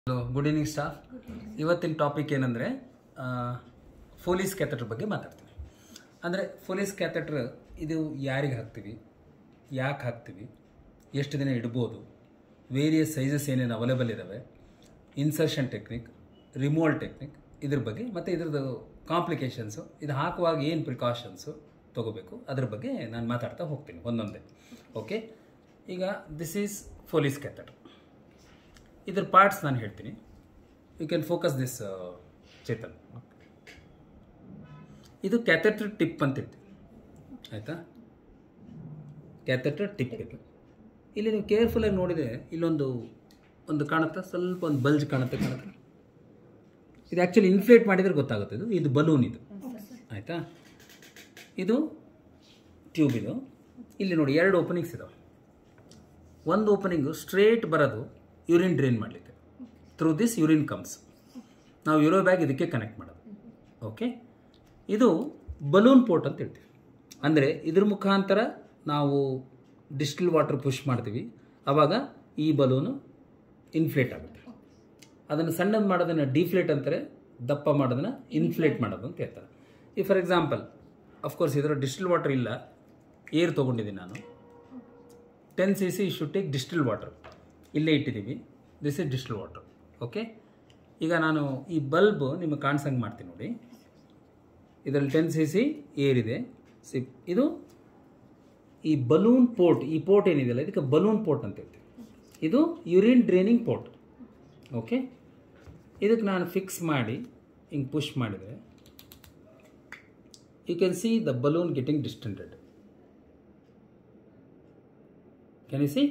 Hello good evening staff ಇವತ್ತಿನ topic ಏನಂದರೆ Foley's catheter ಬಗ್ಗೆ ಮಾತಾಡ್ತೀವಿ ಅಂದರೆ ಫೋಲೀಸ್ ಕ್ಯಾಥೆಟ್ರ್ ಇದು ಯಾರಿಗೆ ಹಾಕ್ತೀವಿ ಯಾಕೆ ಹಾಕ್ತೀವಿ ಎಷ್ಟು ದಿನ ಇಡ್ಬೋದು ವೇರಿಯಸ್ ಸೈಜಸ್ ಏನೇನು ಅವೈಲೇಬಲ್ ಇದ್ದಾವೆ ಇನ್ಸರ್ಷನ್ ಟೆಕ್ನಿಕ್ ರಿಮೂವಲ್ ಟೆಕ್ನಿಕ್ ಇದ್ರ ಬಗ್ಗೆ ಮತ್ತು ಇದ್ರದ್ದು ಕಾಂಪ್ಲಿಕೇಶನ್ಸು ಇದು ಹಾಕುವಾಗ ಏನು ಪ್ರಿಕಾಷನ್ಸು ತೊಗೋಬೇಕು ಅದ್ರ ಬಗ್ಗೆ ನಾನು ಮಾತಾಡ್ತಾ ಹೋಗ್ತೀನಿ ಒಂದೊಂದೇ ಓಕೆ ಈಗ ದಿಸ್ ಈಸ್ ಫೋಲೀಸ್ ಕ್ಯಾಥೆಟ್ರ್ ಇದ್ರ ಪಾರ್ಟ್ಸ್ ನಾನು ಹೇಳ್ತೀನಿ you can focus this Chetan ಇದು ಕ್ಯಾಥೆಟ್ರ್ ಟಿಪ್ ಅಂತ ಹೇಳ್ತೀವಿ ಆಯಿತಾ ಕ್ಯಾಥೆಟ್ರ್ ಟಿಪ್ ಇದು ಇಲ್ಲಿ ನೀವು ಕೇರ್ಫುಲ್ಲಾಗಿ ನೋಡಿದರೆ ಇಲ್ಲೊಂದು ಒಂದು ಕಾಣುತ್ತಾ ಸ್ವಲ್ಪ ಒಂದು ಬಲ್ಜ್ ಕಾಣುತ್ತೆ ಕಾಣುತ್ತೆ ಇದು ಆ್ಯಕ್ಚುಲಿ ಇನ್ಫ್ಲೇಟ್ ಮಾಡಿದರೆ ಗೊತ್ತಾಗುತ್ತೆ ಇದು ಇದು ಬಲೂನ್ ಇದು ಆಯಿತಾ ಇದು ಟ್ಯೂಬ್ ಇದು ಇಲ್ಲಿ ನೋಡಿ ಎರಡು ಓಪನಿಂಗ್ಸ್ ಇದಾವೆ ಒಂದು ಓಪನಿಂಗು ಸ್ಟ್ರೇಟ್ ಬರೋದು ಯೂರಿನ್ ಡ್ರೈನ್ ಮಾಡಲಿಕ್ಕೆ ಥ್ರೂ ದಿಸ್ ಯೂರಿನ್ ಕಮ್ಸ್ ನಾವು ಯೂರೋ ಬ್ಯಾಗ್ ಇದಕ್ಕೆ ಕನೆಕ್ಟ್ ಮಾಡೋದು ಓಕೆ ಇದು ಬಲೂನ್ ಪೋರ್ಟ್ ಅಂತ ಹೇಳ್ತೀವಿ ಅಂದರೆ ಇದ್ರ ಮುಖಾಂತರ ನಾವು ಡಿಸ್ಟಿಲ್ ವಾಟರ್ ಪುಷ್ ಮಾಡ್ತೀವಿ ಆವಾಗ ಈ ಬಲೂನು ಇನ್ಫ್ಲೇಟ್ ಆಗುತ್ತೆ ಅದನ್ನು ಸಣ್ಣದು ಮಾಡೋದನ್ನು ಡಿಫ್ಲೇಟ್ ಅಂತಾರೆ ದಪ್ಪ ಮಾಡೋದನ್ನು ಇನ್ಫ್ಲೇಟ್ ಮಾಡೋದು ಅಂತ ಹೇಳ್ತಾರೆ ಈ ಫಾರ್ ಎಕ್ಸಾಂಪಲ್ ಅಫ್ಕೋರ್ಸ್ ಇದರ ಡಿಸ್ಟಿಲ್ ವಾಟರ್ ಇಲ್ಲ ಏರ್ ತೊಗೊಂಡಿದ್ದೀನಿ ನಾನು ten C C should take distil water ಇಲ್ಲೇ ಇಟ್ಟಿದ್ದೀವಿ this is distil water okay ಈಗ ನಾನು ಈ ಬಲ್ಬ್ ನಿಮಗೆ ಕಾಣಿಸಂಗೆ ಮಾಡ್ತೀನಿ ನೋಡಿ ಇದರಲ್ಲಿ ಟೆನ್ ಸಿ ಸಿ ಏರ್ ಇದೆ ಸಿ ಇದು ಈ ಬಲೂನ್ ಪೋರ್ಟ್ ಈ ಪೋರ್ಟ್ ಏನಿದೆಯಲ್ಲ ಇದಕ್ಕೆ ಬಲೂನ್ ಪೋರ್ಟ್ ಅಂತ ಹೇಳ್ತೀವಿ ಇದು ಯುರಿನ್ ಡ್ರೈನಿಂಗ್ ಪೋರ್ಟ್ ಓಕೆ ಇದಕ್ಕೆ ನಾನು ಫಿಕ್ಸ್ ಮಾಡಿ ಹಿಂಗೆ ಪುಷ್ ಮಾಡಿದರೆ you can see the balloon getting distended can you see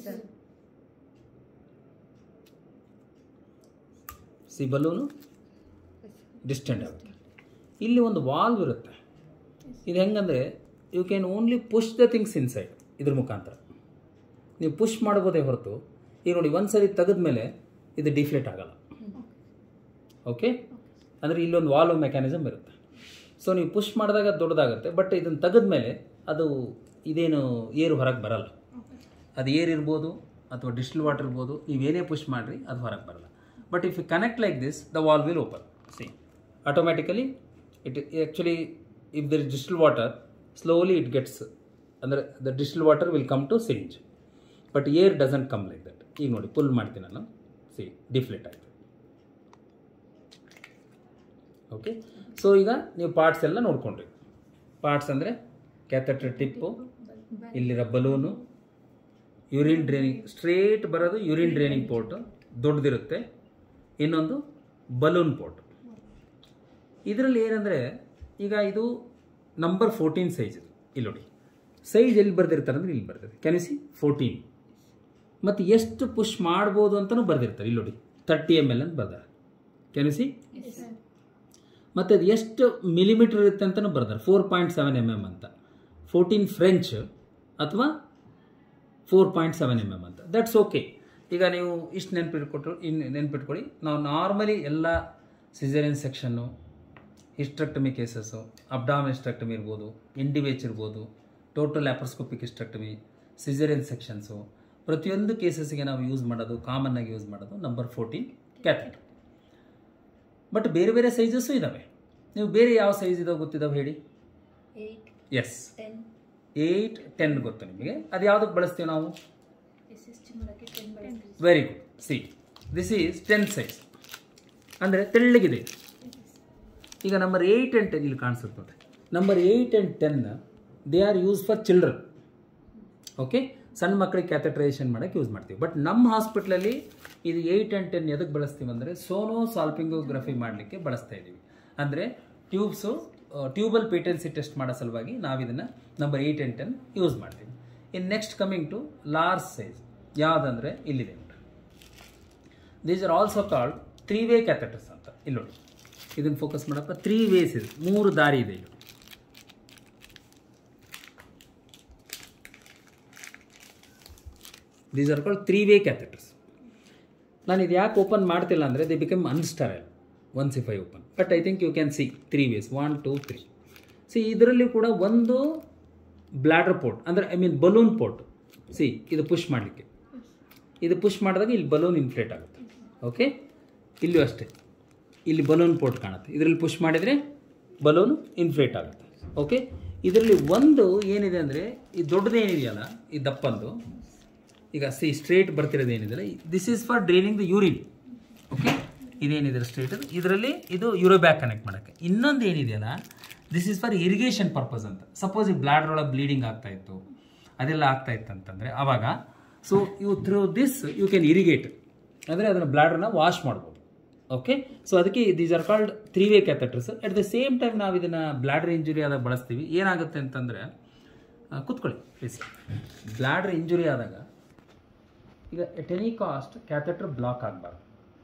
see balloon distend ಆಗುತ್ತೆ ಇಲ್ಲಿ ಒಂದು ವಾಲ್ವ್ ಇರುತ್ತೆ ಇದು ಹೆಂಗಂದರೆ you can only push the things inside ಇದ್ರ ಮುಖಾಂತರ ನೀವು ಪುಷ್ ಮಾಡ್ಬೋದೇ ಹೊರತು ಈಗ ನೋಡಿ ಒಂದು ಸರಿ ತೆಗೆದ್ಮೇಲೆ ಇದು ಡಿಫ್ಲೇಟ್ ಆಗಲ್ಲ ಓಕೆ ಅಂದರೆ ಇಲ್ಲೊಂದು ವಾಲ್ವ್ ಮೆಕ್ಯಾನಿಸಮ್ ಇರುತ್ತೆ ಸೊ ನೀವು ಪುಷ್ ಮಾಡಿದಾಗ ದೊಡ್ಡದಾಗುತ್ತೆ ಬಟ್ ಇದನ್ನು ತೆಗೆದ್ಮೇಲೆ ಅದು ಇದೇನು ಏರು ಹೊರಗೆ ಬರಲ್ಲ ಅದು ಏರ್ ಇರ್ಬೋದು ಅಥವಾ ಡಿಸ್ಟಿಲ್ ವಾಟರ್ ಇರ್ಬೋದು ನೀವೇನೇ ಪುಷ್ ಮಾಡಿರಿ ಅದು ಹೊರಗೆ ಬರಲ್ಲ but if you connect like this the valve will open see automatically it actually if there is distil water slowly it gets ಅಂದರೆ the distil water will come to syringe but air doesn't come like that ಈಗ ನೋಡಿ full ಮಾಡ್ತೀನಿ ನಾನು C ಡಿಫ್ಲೆಟ್ ಆಯಿತು okay so ಈಗ ನೀವು parts ಎಲ್ಲ ನೋಡ್ಕೊಂಡ್ರಿ ಪಾರ್ಟ್ಸ್ ಅಂದರೆ ಕ್ಯಾಥೆಟ್ರ್ ಟಿಪ್ಪು ಇಲ್ಲಿರೋ ಬಲೂನು ಯೂರಿನ್ ಡ್ರೈನಿಂಗ್ ಸ್ಟ್ರೇಟ್ ಬರೋದು ಯೂರಿನ್ ಡ್ರೈನಿಂಗ್ ಪೋರ್ಟು ದೊಡ್ಡದಿರುತ್ತೆ ಇನ್ನೊಂದು ಬಲೂನ್ ಪೋರ್ಟ್ ಇದರಲ್ಲಿ ಏನಂದರೆ ಈಗ ಇದು ನಂಬರ್ ಫೋರ್ಟೀನ್ ಸೈಜ್ ಇದು ಇಲ್ಲಿ ನೋಡಿ ಸೈಜ್ ಎಲ್ಲಿ ಬರ್ದಿರ್ತಾರೆ ಅಂದರೆ ಇಲ್ಲಿ ಬರ್ತದೆ ಕ್ಯಾನ್ ಯು ಸಿ ಫೋರ್ಟೀನ್ ಮತ್ತು ಎಷ್ಟು ಪುಷ್ ಮಾಡ್ಬೋದು ಅಂತಲೂ ಬರ್ದಿರ್ತಾರೆ ಇಲ್ಲಿ ನೋಡಿ ತರ್ಟಿ ಎಮ್ ಎಲ್ ಅಂತ ಬರ್ದಾರೆ ಕ್ಯಾನ್ ಯು ಸಿ ಮತ್ತು ಅದು ಎಷ್ಟು ಮಿಲಿಮೀಟರ್ ಇರುತ್ತೆ ಅಂತಲೂ ಬರ್ದಾರೆ four point seven M M ಅಂತ ಫೋರ್ಟೀನ್ ಫ್ರೆಂಚ್ ಅಥವಾ four point seven M M ಅಂತ ದಟ್ಸ್ ಓಕೆ ಈಗ ನೀವು ಇಷ್ಟು ನೆನ್ಪಿಟ್ಕೊಟ್ರು ಇನ್ನು ನೆನ್ಪಿಟ್ಕೊಳ್ಳಿ ನಾವು ನಾರ್ಮಲಿ ಎಲ್ಲ ಸಿಸೇರಿಯನ್ ಸೆಕ್ಷನ್ನು ಹಿಸ್ಟ್ರಕ್ಟಮಿ ಕೇಸಸ್ಸು ಅಬ್ಡಾಮ್ ಹಿಸ್ಟ್ರಕ್ಟಮಿ ಇರ್ಬೋದು ಇಂಡಿವೇಚ್ ಇರ್ಬೋದು total laparoscopic hysterectomy caesarean sections ಪ್ರತಿಯೊಂದು ಕೇಸಸ್ಗೆ ನಾವು ಯೂಸ್ ಮಾಡೋದು ಕಾಮನ್ನಾಗಿ ಯೂಸ್ ಮಾಡೋದು ನಂಬರ್ ಫೋರ್ಟೀನ್ ಕ್ಯಾಥೆಟ್ ಬಟ್ ಬೇರೆ ಬೇರೆ ಸೈಜಸ್ಸು ಇದ್ದಾವೆ ನೀವು ಬೇರೆ ಯಾವ ಸೈಜ್ ಇದಾವೆ ಗೊತ್ತಿದ್ದಾವೆ ಹೇಳಿ eight yes ten eight ten ಗೊತ್ತು ನಿಮಗೆ ಅದು ಯಾವುದಕ್ಕೆ ಬಳಸ್ತೀವಿ ನಾವು ಎಸ್ ಎಸ್ ಟಿ ಮಾಡೋಕ್ಕೆ ಟೆನ್ ಬಳಸ್ತೀವಿ very good see this is ten size ಅಂದರೆ ತೆಳ್ಳಗಿದೆ ಈಗ ನಂಬರ್ ಏಯ್ಟ್ ಆ್ಯಂಡ್ ಟೆನ್ ಇಲ್ಲಿ ಕಾಣಿಸುತ್ತೆ ನೋಡಿ number eight and ten they are use for children okay ಸಣ್ಣ ಮಕ್ಕಳಿಗೆ ಕ್ಯಾಥೆಟ್ರೈಸೇಷನ್ ಮಾಡೋಕ್ಕೆ ಯೂಸ್ ಮಾಡ್ತೀವಿ ಬಟ್ ನಮ್ಮ ಹಾಸ್ಪಿಟ್ಲಲ್ಲಿ ಇದು ಏಯ್ಟ್ ಆ್ಯಂಡ್ ಟೆನ್ ಎದಕ್ಕೆ ಬಳಸ್ತೀವಿ ಅಂದರೆ ಸೋನೋ ಸಾಲ್ಪಿಂಗೋಗ್ರಫಿ ಮಾಡಲಿಕ್ಕೆ ಬಳಸ್ತಾ ಇದ್ದೀವಿ ಅಂದರೆ ಟ್ಯೂಬ್ಸು ಟ್ಯೂಬಲ್ ಪೇಟೆನ್ಸಿ ಟೆಸ್ಟ್ ಮಾಡೋ ಸಲುವಾಗಿ ನಾವು ಇದನ್ನು number eight and ten use ಮಾಡ್ತೀವಿ in next coming to large size ಯಾವುದಂದರೆ ಇಲ್ಲಿದೆ these are also called three way catheters ಅಂತ ಇಲ್ಲಿ ನೋಡಿ ಇದನ್ನು ಫೋಕಸ್ ಮಾಡಪ್ಪ ತ್ರೀ ವೇಸ್ ಇದೆ ಮೂರು ದಾರಿ ಇದೆ ಇಲ್ಲಿ these are called three way catheters ನಾನು ಇದು ಯಾಕೆ ಓಪನ್ ಮಾಡ್ತಿಲ್ಲ ಅಂದರೆ they become unsterile once if I open but I think you can see three ways one two three see ಇದರಲ್ಲಿ ಕೂಡ ಒಂದು ಬ್ಲಾಡರ್ ಪೋರ್ಟ್ ಅಂದರೆ I mean balloon port see ಇದು ಪುಷ್ ಮಾಡಲಿಕ್ಕೆ ಇದು ಪುಷ್ ಮಾಡಿದಾಗ ಇಲ್ಲಿ ಬಲೂನ್ ಇನ್ಫ್ಲೇಟ್ ಆಗುತ್ತೆ ಓಕೆ ಇಲ್ಲೂ ಅಷ್ಟೇ ಇಲ್ಲಿ ಬಲೂನ್ ಪೋರ್ಟ್ ಕಾಣುತ್ತೆ ಇದರಲ್ಲಿ ಪುಷ್ ಮಾಡಿದರೆ ಬಲೂನು ಇನ್ಫ್ಲೇಟ್ ಆಗುತ್ತೆ ಓಕೆ ಇದರಲ್ಲಿ ಒಂದು ಏನಿದೆ ಅಂದರೆ ಈ ದೊಡ್ಡದು ಏನಿದೆಯಲ್ಲ ಈ ದಪ್ಪಂದು ಈಗ ಸಿ ಸ್ಟ್ರೇಟ್ ಬರ್ತಿರೋದು ಏನಿದೆ this is for draining the urine okay ಇದೇನಿದೆ ಸ್ಟ್ರೇಟ್ ಇದರಲ್ಲಿ ಇದು ಯೂರೋಬ್ಯಾಕ್ ಕನೆಕ್ಟ್ ಮಾಡೋಕ್ಕೆ ಇನ್ನೊಂದು ಏನಿದೆಯಲ್ಲ this is for irrigation purpose ಅಂತ ಸಪೋಸ್ ಈ ಬ್ಲಾಡರ್ ಒಳಗೆ ಬ್ಲೀಡಿಂಗ್ ಆಗ್ತಾ ಇತ್ತು ಅದೆಲ್ಲ ಆಗ್ತಾ ಇತ್ತು ಅಂತಂದರೆ ಆವಾಗ so you through this you can irrigate ಅಂದರೆ ಅದನ್ನು ಬ್ಲಾಡರ್ನ ವಾಶ್ ಮಾಡ್ಬೋದು ಓಕೆ ಸೊ ಅದಕ್ಕೆ these are called three way catheters at the same time ನಾವು ಇದನ್ನು ಬ್ಲಾಡರ್ ಇಂಜುರಿ ಆದಾಗ ಬಳಸ್ತೀವಿ ಏನಾಗುತ್ತೆ ಅಂತಂದರೆ ಕೂತ್ಕೊಳ್ಳಿ ಪ್ಲೀಸ್ ಬ್ಲಾಡರ್ ಇಂಜುರಿ ಆದಾಗ ಈಗ at any cost catheter block ಆಗಬಾರ್ದು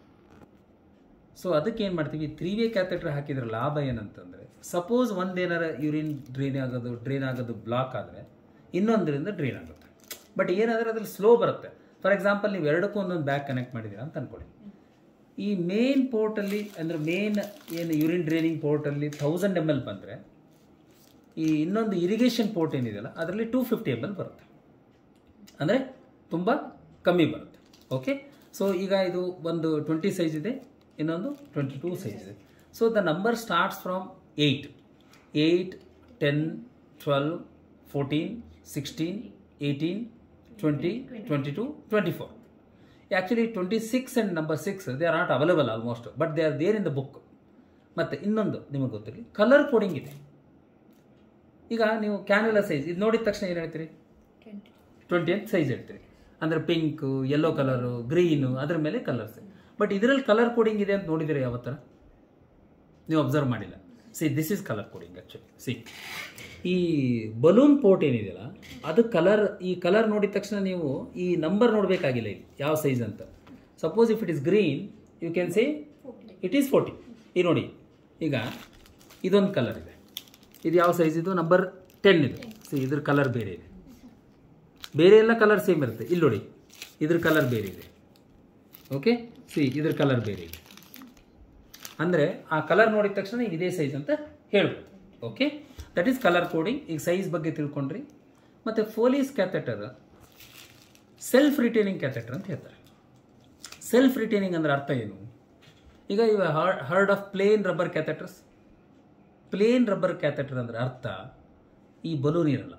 ಸೊ ಅದಕ್ಕೆ ಏನು ಮಾಡ್ತೀವಿ ತ್ರೀ ವೇ ಕ್ಯಾಥೆಟರ್ ಹಾಕಿದ್ರೆ ಲಾಭ ಏನಂತಂದರೆ ಸಪೋಸ್ ಒಂದೇನಾರ ಯೂರಿನ್ ಡ್ರೈನ್ ಆಗೋದು ಡ್ರೈನ್ ಆಗೋದು ಬ್ಲಾಕ್ ಆದರೆ ಇನ್ನೊಂದರಿಂದ ಡ್ರೈನ್ ಆಗುತ್ತೆ ಬಟ್ ಏನಾದರೆ ಅದ್ರಲ್ಲಿ ಸ್ಲೋ ಬರುತ್ತೆ ಫಾರ್ ಎಕ್ಸಾಂಪಲ್ ನೀವು ಎರಡಕ್ಕೂ ಒಂದೊಂದು ಬ್ಯಾಗ್ ಕನೆಕ್ಟ್ ಮಾಡಿದ್ದೀರಾ ಅಂತ ಅಂದ್ಕೊಳ್ಳಿ ಈ ಮೇನ್ ಪೋರ್ಟಲ್ಲಿ ಅಂದರೆ ಮೇನ್ ಏನು ಯೂರಿನ್ ಡ್ರೈನಿಂಗ್ ಪೋರ್ಟಲ್ಲಿ ಥೌಸಂಡ್ ಎಮ್ ಎಲ್ ಬಂದರೆ ಈ ಇನ್ನೊಂದು ಇರಿಗೇಷನ್ ಪೋರ್ಟ್ ಏನಿದೆಯಲ್ಲ ಅದರಲ್ಲಿ ಟೂ ಫಿಫ್ಟಿ ಎಮ್ ಎಲ್ ಬರುತ್ತೆ ಅಂದರೆ ತುಂಬ ಕಮ್ಮಿ ಬರುತ್ತೆ ಓಕೆ ಸೊ ಈಗ ಇದು ಒಂದು ಟ್ವೆಂಟಿ ಸೈಜ್ ಇದೆ ಇನ್ನೊಂದು ಟ್ವೆಂಟಿ ಟೂ ಸೈಜ್ ಇದೆ so the number starts from eight eight ten twelve fourteen sixteen eighteen twenty twenty two twenty four actually twenty six and number six they are not available almost but they are there in the book ಮತ್ತು ಇನ್ನೊಂದು ನಿಮಗೆ ಗೊತ್ತಿರಲಿ colour coding ಇದೆ ಈಗ ನೀವು ಕ್ಯಾನುಲರ್ size ಇದು ನೋಡಿದ ತಕ್ಷಣ ಏನು ಹೇಳ್ತೀರಿ ಟ್ವೆಂಟಿ ಟ್ವೆಂಟಿ ಅಂತ ಸೈಜ್ ಹೇಳ್ತೀರಿ ಅಂದರೆ ಪಿಂಕು ಯೆಲ್ಲೋ ಕಲರು ಗ್ರೀನು ಅದ್ರ ಮೇಲೆ ಕಲರ್ಸ್ ಬಟ್ ಇದರಲ್ಲಿ ಕಲರ್ ಕೋಡಿಂಗ್ ಇದೆ ಅಂತ ನೋಡಿದಿರಿ ಯಾವತ್ತರ ನೀವು ಅಬ್ಸರ್ವ್ ಮಾಡಿಲ್ಲ see this is colour coding actually see ಈ ಬಲೂನ್ ಪೋರ್ಟ್ ಏನಿದೆಯಲ್ಲ ಅದು ಕಲರ್ ಈ ಕಲರ್ ನೋಡಿದ ತಕ್ಷಣ ನೀವು ಈ ನಂಬರ್ ನೋಡಬೇಕಾಗಿಲ್ಲ ಇಲ್ಲಿ ಯಾವ ಸೈಜ್ ಅಂತ suppose if it is green you can say it is forty ಈ ನೋಡಿ ಈಗ ಇದೊಂದು ಕಲರ್ ಇದೆ ಇದು ಯಾವ ಸೈಜ್ ಇದು ನಂಬರ್ ಟೆನ್ ಇದೆ ಸಿ ಇದ್ರ ಕಲರ್ ಬೇರೆ ಇದೆ ಬೇರೆ ಎಲ್ಲ ಕಲರ್ ಸೇಮ್ ಇರುತ್ತೆ ಇಲ್ಲಿ ನೋಡಿ ಇದ್ರ ಕಲರ್ ಬೇರೆ ಇದೆ ಓಕೆ ಸಿ ಇದ್ರ ಕಲರ್ ಬೇರೆ ಇದೆ ಅಂದರೆ ಆ ಕಲರ್ ನೋಡಿದ ತಕ್ಷಣ ಇದೇ ಸೈಜ್ ಅಂತ ಹೇಳ್ಬೋದು okay that is colour coding ಈಗ ಸೈಜ್ ಬಗ್ಗೆ ತಿಳ್ಕೊಂಡ್ರಿ ಮತ್ತು Foley's catheter self retaining catheter ಅಂತ ಹೇಳ್ತಾರೆ ಸೆಲ್ಫ್ ರಿಟೈನಿಂಗ್ ಅಂದ್ರೆ ಅರ್ಥ ಏನು ಈಗ ಇವ heard of plain rubber catheters plain rubber catheter ಅಂದ್ರೆ ಅರ್ಥ ಈ ಬಲೂನ್ ಇರಲ್ಲ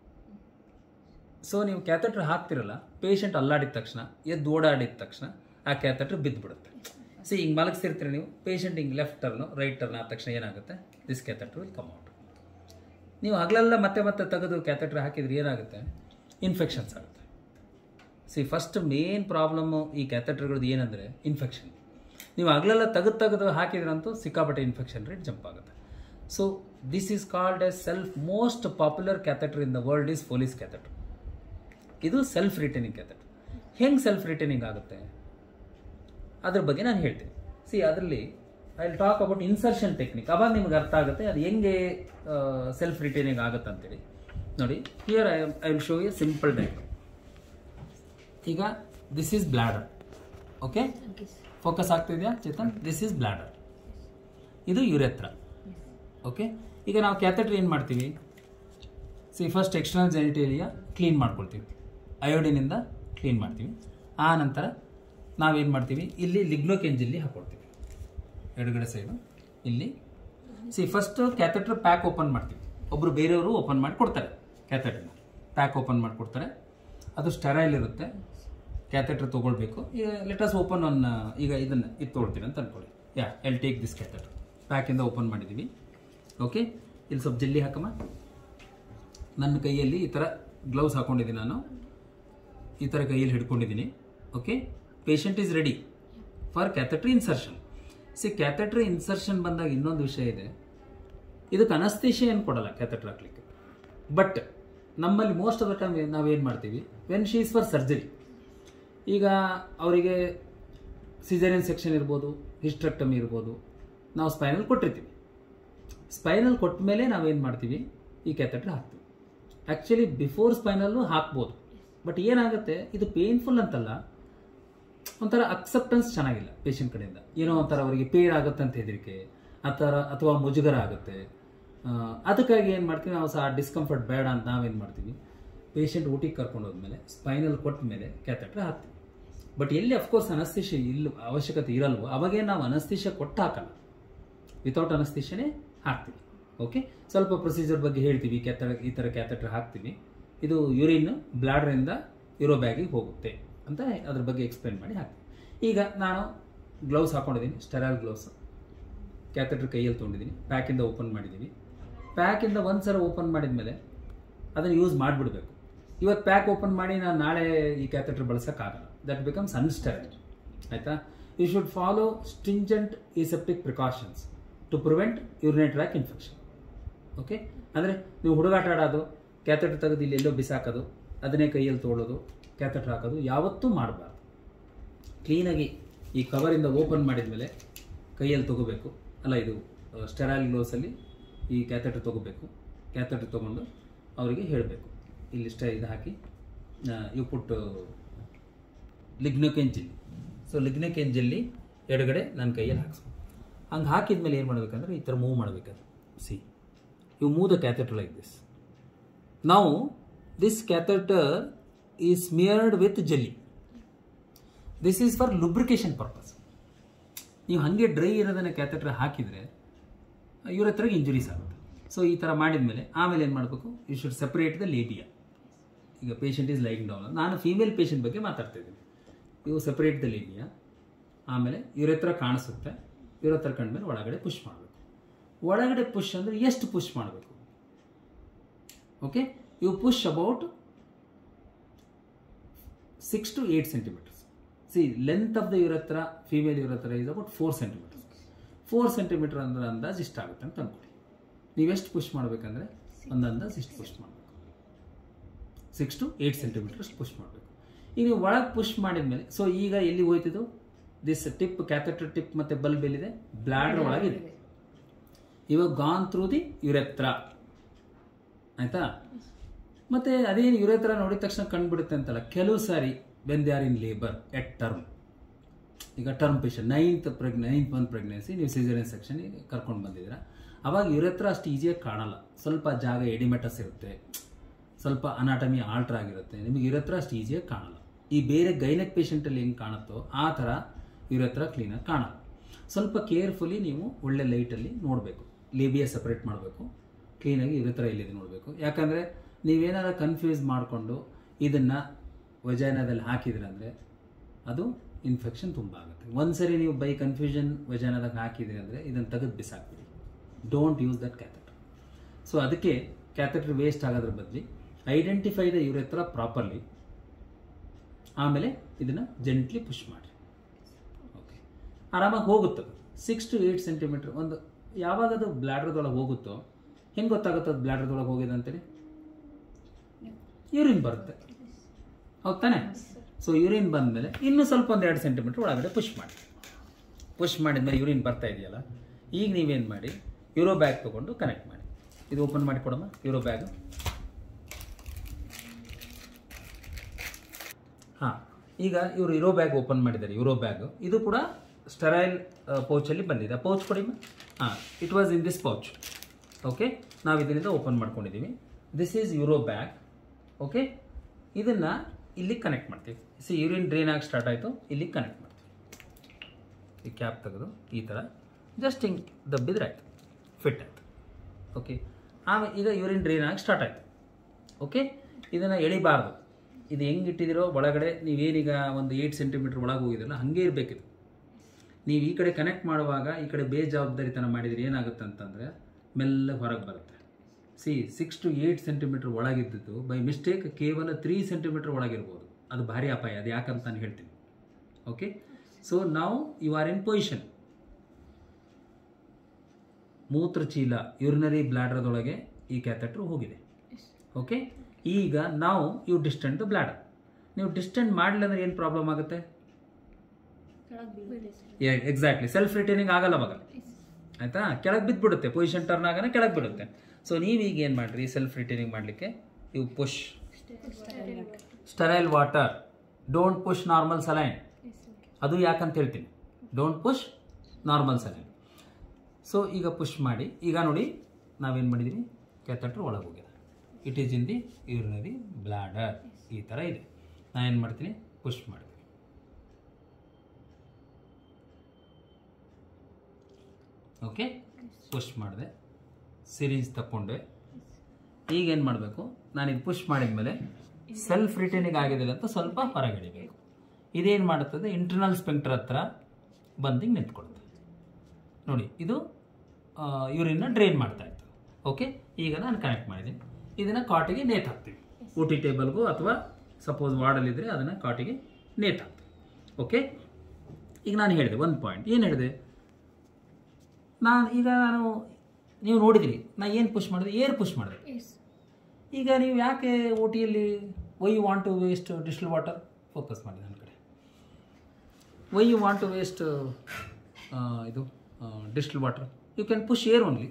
ಸೊ ನೀವು ಕ್ಯಾಥೆಟರ್ ಹಾಕ್ತಿರಲ್ಲ ಪೇಷಂಟ್ ಅಲ್ಲಾಡಿದ ತಕ್ಷಣ ಎದ್ದು ಓಡಾಡಿದ ತಕ್ಷಣ ಆ ಕ್ಯಾಥೆಟರ್ ಬಿದ್ದುಬಿಡುತ್ತೆ ಸಿ ಹಿಂಗೆ ಮಲಗಿಸ್ತಿರ್ತೀರಿ ನೀವು ಪೇಷಂಟ್ ಹಿಂಗೆ ಲೆಫ್ಟ್ ಟರ್ನು ರೈಟ್ ಟರ್ನ್ ಆದ ತಕ್ಷಣ ಏನಾಗುತ್ತೆ this catheter will come out ನೀವು ಹಗಲೆಲ್ಲ ಮತ್ತೆ ಮತ್ತೆ ತೆಗೆದು ಕ್ಯಾಥೆಟರ್ ಹಾಕಿದ್ರೆ ಏನಾಗುತ್ತೆ ಇನ್ಫೆಕ್ಷನ್ಸ್ ಆಗುತ್ತೆ ಸಿ ಫಸ್ಟ್ ಮೇನ್ ಪ್ರಾಬ್ಲಮ್ಮು ಈ ಕ್ಯಾಥೆಟರ್ಗಳದ್ದು ಏನಂದರೆ ಇನ್ಫೆಕ್ಷನ್ ನೀವು ಹಗಲೆಲ್ಲ ತೆಗೆದು ತೆಗೆದು ಹಾಕಿದ್ರಂತೂ ಸಿಕ್ಕಾಪಟ್ಟೆ ಇನ್ಫೆಕ್ಷನ್ ರೇಟ್ ಜಂಪ್ ಆಗುತ್ತೆ so this is called a self most popular catheter in the world is Foley's catheter ಇದು ಸೆಲ್ಫ್ ರಿಟೈನಿಂಗ್ ಕ್ಯಾಥೆಟರ್ ಹೆಂಗೆ ಸೆಲ್ಫ್ ರಿಟೈನಿಂಗ್ ಆಗುತ್ತೆ ಅದ್ರ ಬಗ್ಗೆ ನಾನು ಹೇಳ್ತೀನಿ ಸಿ ಅದರಲ್ಲಿ I will talk about insertion technique ಅವಾಗ ನಿಮ್ಗೆ ಅರ್ಥ ಆಗುತ್ತೆ ಅದು ಹೆಂಗೆ ಸೆಲ್ಫ್ ರಿಟೈನಿಂಗ್ ಆಗುತ್ತೆ ಅಂತೇಳಿ ನೋಡಿ here I I will show a simple diagram ಈಗ this is bladder okay focus ಆಗ್ತಿದೆಯಾ ಚೇತನ್ ದಿಸ್ ಈಸ್ ಬ್ಲಾಡರ್ ಇದು ಯುರೆತ್ರ ಓಕೆ ಈಗ ನಾವು ಕ್ಯಾಥೆಟರ್ ಏನು ಮಾಡ್ತೀವಿ see first external genitalia clean ಮಾಡ್ಕೊಳ್ತೀವಿ ಅಯೋಡಿನಿಂದ ಕ್ಲೀನ್ ಮಾಡ್ತೀವಿ ಆ ನಂತರ ನಾವೇನು ಮಾಡ್ತೀವಿ ಇಲ್ಲಿ ಲಿಗ್ನೋಕೆಂಜಿಲ್ಲಿ ಹಾಕೊಳ್ತೀವಿ ಎಡಗಡೆ ಸೈಡು ಇಲ್ಲಿ see first catheter pack open ಮಾಡ್ತೀವಿ ಒಬ್ಬರು ಬೇರೆಯವರು ಓಪನ್ ಮಾಡಿ ಕೊಡ್ತಾರೆ ಕ್ಯಾಥೆಟರ್ನ ಪ್ಯಾಕ್ ಓಪನ್ ಮಾಡಿಕೊಡ್ತಾರೆ ಅದು ಸ್ಟೆರೈಲ್ ಇರುತ್ತೆ ಕ್ಯಾಥೆಟರ್ ತೊಗೊಳ್ಬೇಕು ಈಗ ಲೆಟಸ್ ಓಪನ್ ಒನ್ ಈಗ ಇದನ್ನು ಇದು ತೊಗೊಳ್ತೀನಿ ಅಂತ ಅಂದ್ಕೊಳ್ಳಿ yeah I'll take this catheter ಪ್ಯಾಕಿಂದ ಓಪನ್ ಮಾಡಿದ್ದೀವಿ ಓಕೆ ಇಲ್ಲಿ ಸ್ವಲ್ಪ ಜಲ್ಲಿ ಹಾಕಮ್ಮ ನನ್ನ ಕೈಯಲ್ಲಿ ಈ ಥರ ಗ್ಲೌಸ್ ಹಾಕೊಂಡಿದ್ದೀನಿ ನಾನು ಈ ಥರ ಕೈಯಲ್ಲಿ ಹಿಡ್ಕೊಂಡಿದ್ದೀನಿ okay patient is ready for catheter insertion see catheter insertion ಬಂದಾಗ ಇನ್ನೊಂದು ವಿಷಯ ಇದೆ ಇದಕ್ಕೆ ಅನಸ್ತೇಷಿಯ ಏನು ಕೊಡಲ್ಲ ಕ್ಯಾಥೆಟ್ರ್ ಹಾಕ್ಲಿಕ್ಕೆ ಬಟ್ ನಮ್ಮಲ್ಲಿ ಮೋಸ್ಟ್ ಆಫ್ ದ ಟೈಮ್ ನಾವೇನು ಮಾಡ್ತೀವಿ when she is for surgery ಈಗ ಅವರಿಗೆ ಸಿಸೇರಿಯನ್ ಸೆಕ್ಷನ್ ಇರ್ಬೋದು ಹಿಸ್ಟ್ರಕ್ಟಮಿ ಇರ್ಬೋದು ನಾವು ಸ್ಪೈನಲ್ ಕೊಟ್ಟಿರ್ತೀವಿ ಸ್ಪೈನಲ್ ಕೊಟ್ಟ ಮೇಲೆ ನಾವೇನು ಮಾಡ್ತೀವಿ ಈ ಕ್ಯಾಥೆಟ್ರ್ ಹಾಕ್ತೀವಿ ಆ್ಯಕ್ಚುಲಿ ಬಿಫೋರ್ ಸ್ಪೈನಲ್ಲು ಹಾಕ್ಬೋದು ಬಟ್ ಏನಾಗುತ್ತೆ ಇದು ಪೇನ್ಫುಲ್ ಅಂತಲ್ಲ ಒಂಥರ ಅಕ್ಸೆಪ್ಟೆನ್ಸ್ ಚೆನ್ನಾಗಿಲ್ಲ ಪೇಷಂಟ್ ಕಡೆಯಿಂದ ಏನೋ ಒಂಥರ ಅವರಿಗೆ ಪೇರ್ ಆಗುತ್ತೆ ಅಂತ ಹೆದರಿಕೆ ಆ ಥರ ಅಥವಾ ಮುಜುಗರ ಆಗುತ್ತೆ ಆ, ಅದಕ್ಕಾಗಿ ಏನು ಮಾಡ್ತೀವಿ ನಾವು ಸಹ ಡಿಸ್ಕಂಫರ್ಟ್ ಬೇಡ ಅಂತ ನಾವೇನು ಮಾಡ್ತೀವಿ ಪೇಷಂಟ್ ಊಟಿಗೆ ಕರ್ಕೊಂಡು ಹೋದ್ಮೇಲೆ ಸ್ಪೈನಲ್ ಕೊಟ್ಟ ಮೇಲೆ ಕ್ಯಾಥೆಟ್ರ್ ಹಾಕ್ತೀವಿ ಬಟ್ ಎಲ್ಲಿ ಅಫ್ಕೋರ್ಸ್ ಅನಸ್ತಿಷ ಇಲ್ಲ ಅವಶ್ಯಕತೆ ಇರಲ್ವೋ ಅವಾಗೇ ನಾವು ಅನಸ್ತಿಷ ಕೊಟ್ಟು ಹಾಕಲ್ಲ ವಿತೌಟ್ ಅನಸ್ತಿಷನೇ ಹಾಕ್ತೀವಿ ಓಕೆ ಸ್ವಲ್ಪ ಪ್ರೊಸೀಜರ್ ಬಗ್ಗೆ ಹೇಳ್ತೀವಿ ಕ್ಯಾಥ ಈ ಥರ ಕ್ಯಾಥೆಟರ್ ಹಾಕ್ತೀವಿ ಇದು ಯೂರಿನ್ ಬ್ಲಾಡರಿಂದ ಇರೋ ಬ್ಯಾಗಿಗೆ ಹೋಗುತ್ತೆ ಅಂತ ಅದ್ರ ಬಗ್ಗೆ ಎಕ್ಸ್ಪ್ಲೇನ್ ಮಾಡಿ ಹಾಕ್ತೀವಿ ಈಗ ನಾನು ಗ್ಲೌಸ್ ಹಾಕೊಂಡಿದ್ದೀನಿ ಸ್ಟೆರೈಲ್ ಗ್ಲೌಸ್ ಕ್ಯಾಥೆಟರ್ ಕೈಯಲ್ಲಿ ತೊಗೊಂಡಿದ್ದೀನಿ ಪ್ಯಾಕಿಂದ ಓಪನ್ ಮಾಡಿದ್ದೀವಿ ಪ್ಯಾಕಿಂದ ಒಂದು ಸಲ ಓಪನ್ ಮಾಡಿದ ಮೇಲೆ ಅದನ್ನು ಯೂಸ್ ಮಾಡಿಬಿಡ್ಬೇಕು ಇವತ್ತು ಪ್ಯಾಕ್ ಓಪನ್ ಮಾಡಿ ನಾನು ನಾಳೆ ಈ ಕ್ಯಾಥೆಟರ್ ಬಳಸೋಕ್ಕಾಗಲ್ಲ ದಟ್ ಬಿಕಮ್ಸ್ ಅನ್ಸ್ಟೆರೈಲ್ ಆಯಿತಾ you should follow stringent aseptic precautions to prevent urinary tract infection okay ಅಂದರೆ ನೀವು ಹುಡುಗಾಟ ಆಡೋದು ಕ್ಯಾಥೆಟರ್ ತೆಗೆದು ಇಲ್ಲಿ ಎಲ್ಲೋ ಬಿಸಾಕೋದು ಅದನ್ನೇ ಕೈಯಲ್ಲಿ ತೊಗೊಳ್ಳೋದು ಕ್ಯಾಥೆಟರ್ ಹಾಕೋದು ಯಾವತ್ತೂ ಮಾಡಬಾರ್ದು ಕ್ಲೀನಾಗಿ ಈ ಕವರಿಂದ ಓಪನ್ ಮಾಡಿದ ಮೇಲೆ ಕೈಯಲ್ಲಿ ತೊಗೋಬೇಕು ಅಲ್ಲ ಇದು ಸ್ಟೆರೈಲ್ ಗ್ಲೋಸಲ್ಲಿ ಈ ಕ್ಯಾಥೆಟರ್ ತೊಗೋಬೇಕು ಕ್ಯಾಥೆಟರ್ ತೊಗೊಂಡು ಅವರಿಗೆ ಹೇಳಬೇಕು ಇಲ್ಲಿ ಸ್ಟ ಇದು ಹಾಕಿ ಇವು put lignocaine jelly so lignocaine jelly ಎಡಗಡೆ ನನ್ನ ಕೈಯಲ್ಲಿ ಹಾಕ್ಸ್ಬೇಕು ಹಂಗೆ ಹಾಕಿದ್ಮೇಲೆ ಏನು ಮಾಡಬೇಕಂದ್ರೆ ಈ ಥರ ಮೂವ್ ಮಾಡಬೇಕದು see you move the catheter like this ನಾವು ದಿಸ್ ಕ್ಯಾಥೆಟರ್ ಈ smeared with jelly this is for lubrication purpose ನೀವು ಹಾಗೆ ಡ್ರೈ ಇರೋದನ್ನ ಕ್ಯಾಥೆಟರ್ ಹಾಕಿದರೆ ಇವ್ರ ಹತ್ರಗೆ ಇಂಜುರೀಸ್ ಆಗುತ್ತೆ ಸೊ ಈ ಥರ ಮಾಡಿದ್ಮೇಲೆ ಆಮೇಲೆ ಏನು ಮಾಡಬೇಕು you should separate the labia ಈಗ ಪೇಷಂಟ್ ಈಸ್ ಲೈಕ್ ಡೌನ್ ನಾನು ಫೀಮೇಲ್ ಪೇಷಂಟ್ ಬಗ್ಗೆ ಮಾತಾಡ್ತಾ ಇದ್ದೀನಿ ಇವು ಸೆಪರೇಟ್ ದ ಲೇಬಿಯಾ ಆಮೇಲೆ ಇವ್ರ ಹತ್ರ ಕಾಣಿಸುತ್ತೆ ಇವ್ರ ಹತ್ರ ಕಂಡ್ಮೇಲೆ ಒಳಗಡೆ ಪುಷ್ ಮಾಡಬೇಕು ಒಳಗಡೆ ಪುಷ್ ಅಂದರೆ ಎಷ್ಟು ಪುಷ್ ಮಾಡಬೇಕು okay you push about six to eight centimetres see length of the ಇವ್ರ ಹತ್ರ ಫೀಮೇಲ್ ಇವ್ರ ಹತ್ರ is about four centimetres four centimetre ಅಂದ್ರೆ ಅಂದಾಜು ಇಷ್ಟಾಗುತ್ತೆ ಅಂತ ಅಂದ್ಕೊಳ್ಳಿ ನೀವೆಷ್ಟು ಪುಷ್ ಮಾಡಬೇಕಂದ್ರೆ ಒಂದು ಅಂದಾಜು ಇಷ್ಟು ಪುಷ್ ಮಾಡಬೇಕು six to eight centimetre push ಮಾಡಬೇಕು ಈಗ ನೀವು ಒಳಗೆ ಪುಷ್ ಮಾಡಿದ್ಮೇಲೆ ಸೊ ಈಗ ಎಲ್ಲಿ ಹೋಯ್ತಿದ್ದು ದಿಸ್ ಟಿಪ್ ಕ್ಯಾಥೆಟರ್ ಟಿಪ್ ಮತ್ತು ಬಲ್ಬ್ ಎಲ್ಲಿದೆ ಬ್ಲಾಡರ್ ಒಳಗಿದೆ ಇವಾಗ ಗಾನ್ ಥ್ರೂ ದಿ ಯುರೆತ್ರ ಆಯ್ತಾ ಮತ್ತೆ ಅದೇನು ಯುರೆತ್ರ ನೋಡಿದ ತಕ್ಷಣ ಕಂಡುಬಿಡುತ್ತೆ ಅಂತಲ್ಲ ಕೆಲವು ಸಾರಿ when they are in labour at term ಈಗ ಟರ್ಮ್ ಪೇಷಂಟ್ ನೈನ್ತ್ ಪ್ರೆಗ್ ನೈನ್ತ್ ಮಂತ್ ಪ್ರೆಗ್ನೆನ್ಸಿ ನೀವು ಸಿಸೇರಿಯನ್ ಸೆಕ್ಷನ್ ಕರ್ಕೊಂಡು ಬಂದಿದ್ದೀರಾ ಅವಾಗ ಯುರೆತ್ರ ಅಷ್ಟು ಈಸಿಯಾಗಿ ಕಾಣಲ್ಲ ಸ್ವಲ್ಪ ಜಾಗ ಎಡಿಮೆಟಸ್ ಇರುತ್ತೆ ಸ್ವಲ್ಪ ಅನಾಟಮಿ ಆಲ್ಟ್ರ್ ಆಗಿರುತ್ತೆ ನಿಮಗೆ ಯುರೆತ್ರ ಅಷ್ಟು ಈಸಿಯಾಗಿ ಕಾಣಲ್ಲ ಈ ಬೇರೆ ಗೈನಕ್ ಪೇಷಂಟಲ್ಲಿ ಹೆಂಗೆ ಕಾಣುತ್ತೋ ಆ ಥರ ಯುರೆತ್ರ ಕ್ಲೀನಾಗಿ ಕಾಣಲ್ಲ ಸ್ವಲ್ಪ ಕೇರ್ಫುಲಿ ನೀವು ಒಳ್ಳೆ ಲೈಟಲ್ಲಿ ನೋಡಬೇಕು ಲೇಬಿಯಾ ಸಪ್ರೇಟ್ ಮಾಡಬೇಕು ಕ್ಲೀನಾಗಿ ಯುರೆತ್ರ ಎಲ್ಲಿದೆ ನೋಡಬೇಕು ಯಾಕಂದರೆ ನೀವೇನಾರ ಕನ್ಫ್ಯೂಸ್ ಮಾಡಿಕೊಂಡು ಇದನ್ನು ವಜೈನದಲ್ಲಿ ಹಾಕಿದ್ರೆ ಅಂದರೆ ಅದು ಇನ್ಫೆಕ್ಷನ್ ತುಂಬ ಆಗುತ್ತೆ ಒಂದು ಸರಿ ನೀವು ಬೈ ಕನ್ಫ್ಯೂಷನ್ ವಜೈನದಾಗ ಹಾಕಿದ್ರಿ ಅಂದರೆ ಇದನ್ನು ತೆಗೆದು ಬಿಸಾಕ್ಬಿಡಿ don't use that catheter so ಅದಕ್ಕೆ ಕ್ಯಾಥೆಟರ್ ವೇಸ್ಟ್ ಆಗೋದ್ರ ಬದಲಿ ಐಡೆಂಟಿಫೈ ದ ಯುರೆತ್ರ ಪ್ರಾಪರ್ಲಿ ಆಮೇಲೆ ಇದನ್ನು ಜೆಂಟ್ಲಿ ಪುಷ್ ಮಾಡಿ ಓಕೆ ಆರಾಮಾಗಿ ಹೋಗುತ್ತೆ ಸಿಕ್ಸ್ ಟು ಏಯ್ಟ್ ಸೆಂಟಿಮೀಟ್ರ್ ಒಂದು ಯಾವಾಗ ಅದು ಬ್ಲ್ಯಾಡ್ರದೊಳಗೆ ಹೋಗುತ್ತೋ ಹೆಂಗೆ ಗೊತ್ತಾಗುತ್ತೆ ಅದು ಬ್ಲ್ಯಾಡ್ರದೊಳಗೆ ಹೋಗಿದೆ ಅಂತೇಳಿ ಯೂರಿನ್ ಬರುತ್ತೆ ಹೌದು ತಾನೆ ಸೊ ಯೂರಿನ್ ಬಂದಮೇಲೆ ಇನ್ನೂ ಸ್ವಲ್ಪ ಒಂದು ಎರಡು ಸೆಂಟಿಮೀಟ್ರ್ ಒಳಗಡೆ ಪುಷ್ ಮಾಡಿ ಪುಷ್ ಮಾಡಿದ್ಮೇಲೆ ಯೂರಿನ್ ಬರ್ತಾ ಇದೆಯಲ್ಲ ಈಗ ನೀವೇನು ಮಾಡಿ ಯೂರೋ ಬ್ಯಾಗ್ ತೊಗೊಂಡು ಕನೆಕ್ಟ್ ಮಾಡಿ ಇದು ಓಪನ್ ಮಾಡಿ ಕೊಡಮ್ಮ ಯೂರೋ ಬ್ಯಾಗು ಹಾಂ ಈಗ ಇವರು ಯೂರೋ ಬ್ಯಾಗ್ ಓಪನ್ ಮಾಡಿದ್ದಾರೆ ಯೂರೋ ಬ್ಯಾಗು ಇದು ಕೂಡ ಸ್ಟೆರೈಲ್ ಪೌಚಲ್ಲಿ ಬಂದಿದೆ ಪೌಚ್ ಕೊಡಿ ಹಾಂ it was in this pouch okay ನಾವು ಇದರಿಂದ ಓಪನ್ ಮಾಡ್ಕೊಂಡಿದ್ದೀವಿ this is uro bag okay ಇದನ್ನು ಇಲ್ಲಿ ಕನೆಕ್ಟ್ ಮಾಡ್ತೀವಿ ಸಿ ಯೂರಿನ್ ಡ್ರೈನ್ ಆಗಿ ಸ್ಟಾರ್ಟ್ ಆಯಿತು ಇಲ್ಲಿ ಕನೆಕ್ಟ್ ಮಾಡ್ತೀವಿ ಈ ಕ್ಯಾಪ್ ತೆಗೆದು ಈ ಥರ ಜಸ್ಟ್ ಹಿಂಗೆ ದಬ್ಬಿದ್ರೆ ಆಯಿತು ಫಿಟ್ ಆಯಿತು ಓಕೆ ಆಮೇಲೆ ಈಗ ಯೂರಿನ್ ಡ್ರೈನ್ ಆಗಿ ಸ್ಟಾರ್ಟ್ ಆಯಿತು ಓಕೆ ಇದನ್ನು ಎಳಿಬಾರ್ದು ಇದು ಹೆಂಗೆ ಇಟ್ಟಿದ್ದೀರೋ ಒಳಗಡೆ ನೀವೇನೀಗ ಒಂದು ಏಯ್ಟ್ ಸೆಂಟಿಮೀಟ್ರ್ ಒಳಗೆ ಹೋಗಿದ್ರಲ್ಲ ಹಾಗೆ ಇರಬೇಕಿದು ನೀವು ಈ ಕಡೆ ಕನೆಕ್ಟ್ ಮಾಡುವಾಗ ಈ ಕಡೆ ಬೇಜವಾಬ್ದಾರಿತನ ಮಾಡಿದರೆ ಏನಾಗುತ್ತೆ ಅಂತಂದರೆ ಮೆಲ್ಲ ಹೊರಗೆ ಬರುತ್ತೆ see six to eight centimetre ಒಳಗಿದ್ದದ್ದು ಬೈ ಮಿಸ್ಟೇಕ್ ಕೇವಲ ತ್ರೀ ಸೆಂಟಿಮೀಟ್ರ್ ಒಳಗಿರ್ಬೋದು ಅದು ಭಾರಿ ಅಪಾಯ ಅದು ಯಾಕಂತ ನಾನು ಹೇಳ್ತೀನಿ ಓಕೆ ಸೊ ನಾವು ಯು ಆರ್ ಇನ್ ಪೊಸಿಷನ್ ಮೂತ್ರಚೀಲ ಯೂರಿನರಿ ಬ್ಲಾಡರ್ದೊಳಗೆ ಈ ಕ್ಯಾಥೆಟ್ರ್ ಹೋಗಿದೆ ಓಕೆ ಈಗ ನಾವು ಯು ಡಿಸ್ಟೆಂಟ್ ದ ಬ್ಲಾಡರ್ ನೀವು ಡಿಸ್ಟೆಂಟ್ ಮಾಡಲಿಲ್ಲ ಅಂದ್ರೆ ಏನು ಪ್ರಾಬ್ಲಮ್ ಆಗುತ್ತೆ ಕೆಳಗೆ ಬೀಳುತ್ತೆ ಸರ್ ಎಕ್ಸಾಕ್ಟ್ಲಿ ಸೆಲ್ಫ್ ರಿಟೈನಿಂಗ್ ಆಗಲ್ಲ ಅವಾಗ ಆಯ್ತಾ ಕೆಳಗೆ ಬಿದ್ದುಬಿಡುತ್ತೆ ಪೊಸಿಷನ್ ಟರ್ನ್ ಆಗೋಣ ಕೆಳಗೆ ಬಿಡುತ್ತೆ ಸೊ ನೀವೀಗ ಏನು ಮಾಡಿರಿ ಸೆಲ್ಫ್ ರಿಟೈನಿಂಗ್ ಮಾಡಲಿಕ್ಕೆ you push sterile water don't push normal saline ಅದು ಯಾಕಂತ ಹೇಳ್ತೀನಿ don't push normal saline so ಈಗ ಪುಷ್ ಮಾಡಿ ಈಗ ನೋಡಿ ನಾವೇನು ಮಾಡಿದ್ದೀವಿ ಕ್ಯಾಥೆಟ್ರ್ ಒಳಗೆ ಹೋಗಿದೆ it is in the urinary bladder ಈ ಥರ ಇದೆ ನಾನು ಏನು ಮಾಡ್ತೀನಿ ಪುಷ್ ಮಾಡ್ತೀನಿ ಓಕೆ ಪುಷ್ ಮಾಡಿದೆ ಸಿರೀಸ್ ತಗೊಂಡೆ ಈಗ ಏನು ಮಾಡಬೇಕು ನಾನು ಇದು ಪುಷ್ ಮಾಡಿದ ಮೇಲೆ ಸೆಲ್ಫ್ ರಿಟರ್ನಿಂಗ್ ಆಗಿದಿಲ್ಲ ಅಂತ ಸ್ವಲ್ಪ ಹೊರಗಿಡಬೇಕು ಇದೇನು ಮಾಡುತ್ತದೆ ಇಂಟರ್ನಲ್ ಸ್ಪೆಕ್ಟರ್ ಹತ್ರ ಬಂದು ಹಿಂಗೆ ನಿಂತ್ಕೊಡುತ್ತೆ ನೋಡಿ ಇದು ಯೂರಿನ್ನ ಡ್ರೈನ್ ಮಾಡ್ತಾ ಇತ್ತು ಓಕೆ ಈಗ ನಾನು ಕನೆಕ್ಟ್ ಮಾಡಿದ್ದೀನಿ ಇದನ್ನು ಕಾಟಿಗೆ ನೇತ್ ಹಾಕ್ತೀವಿ ಊಟಿ ಟೇಬಲ್ಗೂ ಅಥವಾ ಸಪೋಸ್ ವಾರ್ಡಲ್ಲಿದ್ದರೆ ಅದನ್ನು ಕಾಟಿಗೆ ನೇತ್ ಹಾಕ್ತೀವಿ ಓಕೆ ಈಗ ನಾನು ಹೇಳಿದೆ ಒಂದು ಪಾಯಿಂಟ್ ಏನು ಹೇಳಿದೆ ನಾನು ಈಗ ನಾನು ನೀವು ನೋಡಿದಿರಿ ನಾನು ಏನು ಪುಷ್ ಮಾಡಿದೆ ಏರ್ ಪುಷ್ ಮಾಡಿದೆ ಎಸ್ ಈಗ ನೀವು ಯಾಕೆ ಓ ಟಿಯಲ್ಲಿ why you want to waste distil water focus ಮಾಡಿ ನನ್ನ ಕಡೆ why you want to waste ಇದು distil water you can push air only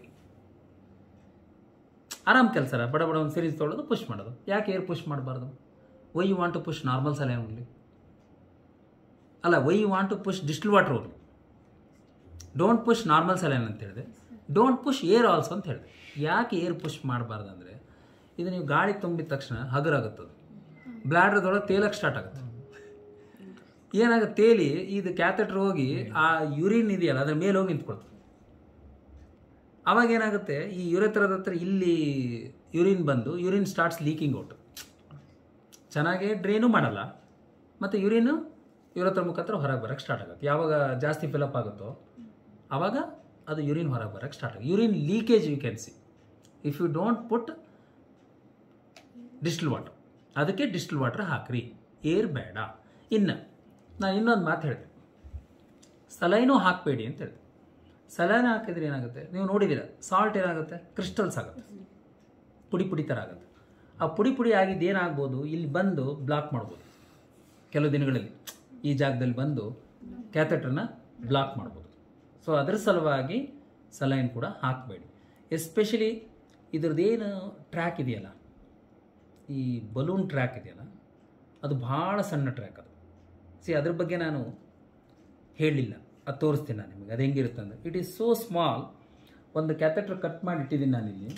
ಆರಾಮ್ ಕೆಲಸ ಬಡ ಬಡ ಒಂದು ಸೀರೀಸ್ ತೊಗೊಳೋದು ಪುಷ್ ಮಾಡೋದು ಯಾಕೆ ಏರ್ ಪುಷ್ ಮಾಡಬಾರ್ದು why you want to push normal ಸಲ ಓನ್ಲಿ ಅಲ್ಲ why you want to push distil water only don't push normal saline ಅಂತ ಹೇಳಿದೆ ಡೋಂಟ್ ಪುಷ್ ಏರ್ ಆಲ್ಸೋ ಅಂತ ಹೇಳಿದೆ ಯಾಕೆ ಏರ್ ಪುಷ್ ಮಾಡಬಾರ್ದು ಅಂದರೆ ಇದು ನೀವು ಗಾಳಿ ತುಂಬಿದ ತಕ್ಷಣ ಹಗರಾಗುತ್ತದು ಬ್ಲಾಡ್ರದೊಳಗೆ ತೇಲಕ್ಕೆ ಸ್ಟಾರ್ಟ್ ಆಗುತ್ತೆ ಏನಾಗುತ್ತೆ ತೇಲಿ ಇದು ಕ್ಯಾಥೆಟ್ರ್ ಹೋಗಿ ಆ ಯುರಿನ್ ಇದೆಯಲ್ಲ ಅದ್ರ ಮೇಲೆ ಹೋಗಿ ನಿಂತ್ಕೊಳ್ತದೆ ಅವಾಗ ಏನಾಗುತ್ತೆ ಈ ಯುರೆತ್ರದ ಹತ್ರ ಇಲ್ಲಿ ಯುರಿನ್ ಬಂದು ಯುರಿನ್ ಸ್ಟಾರ್ಟ್ಸ್ ಲೀಕಿಂಗ್ ಔಟ್ ಚೆನ್ನಾಗೇ ಡ್ರೈನು ಮಾಡಲ್ಲ ಮತ್ತು ಯುರಿನು ಯುರತ್ರ ಮುಖಾಂತರ ಹೊರಗೆ ಬರೋಕ್ಕೆ ಸ್ಟಾರ್ಟ್ ಆಗುತ್ತೆ ಯಾವಾಗ ಜಾಸ್ತಿ ಫಿಲಪ್ ಆಗುತ್ತೋ ಆವಾಗ ಅದು ಯುರಿನ್ ಹೊರಗೆ ಬರೋಕ್ಕೆ ಸ್ಟಾರ್ಟ್ ಆಗುತ್ತೆ urine leakage you can see if you don't put distil water ಅದಕ್ಕೆ ಡಿಸ್ಟಿಲ್ ವಾಟರ್ ಹಾಕ್ರಿ ಏರ್ ಬೇಡ ಇನ್ನು ನಾನು ಇನ್ನೊಂದು ಮಾತು ಹೇಳಿದೆ ಸಲೈನೂ ಹಾಕಬೇಡಿ ಅಂತ ಹೇಳಿದೆ ಸಲೈನ್ ಹಾಕಿದ್ರೆ ಏನಾಗುತ್ತೆ ನೀವು ನೋಡಿದ್ದೀರ ಸಾಲ್ಟ್ ಏನಾಗುತ್ತೆ ಕ್ರಿಸ್ಟಲ್ಸ್ ಆಗುತ್ತೆ ಪುಡಿ ಪುಡಿ ಥರ ಆಗುತ್ತೆ ಆ ಪುಡಿ ಪುಡಿ ಆಗಿದ್ದು ಏನಾಗ್ಬೋದು ಇಲ್ಲಿ ಬಂದು ಬ್ಲಾಕ್ ಮಾಡ್ಬೋದು ಕೆಲವು ದಿನಗಳಲ್ಲಿ ಈ ಜಾಗದಲ್ಲಿ ಬಂದು ಕ್ಯಾಥೆಟ್ರನ್ನ ಬ್ಲಾಕ್ ಮಾಡ್ಬೋದು ಸೊ ಅದರ ಸಲುವಾಗಿ ಸಲೈನ್ ಕೂಡ ಹಾಕಬೇಡಿ ಎಸ್ಪೆಷಲಿ ಇದ್ರದ್ದೇನು ಟ್ರ್ಯಾಕ್ ಇದೆಯಲ್ಲ ಈ ಬಲೂನ್ ಟ್ರ್ಯಾಕ್ ಇದೆಯಲ್ಲ ಅದು ಭಾಳ ಸಣ್ಣ ಟ್ರ್ಯಾಕ್ ಅದು ಸಿ ಅದ್ರ ಬಗ್ಗೆ ನಾನು ಹೇಳಲಿಲ್ಲ ಅದು ತೋರಿಸ್ತೀನಿ ನಾನು ನಿಮಗೆ ಅದು ಹೆಂಗಿರುತ್ತೆ ಅಂದರೆ ಇಟ್ ಈಸ್ ಸೋ ಸ್ಮಾಲ್ ಒಂದು ಕ್ಯಾಥೆಟ್ರ್ ಕಟ್ ಮಾಡಿ ಇಟ್ಟಿದ್ದೀನಿ ನಾನಿಲ್ಲಿ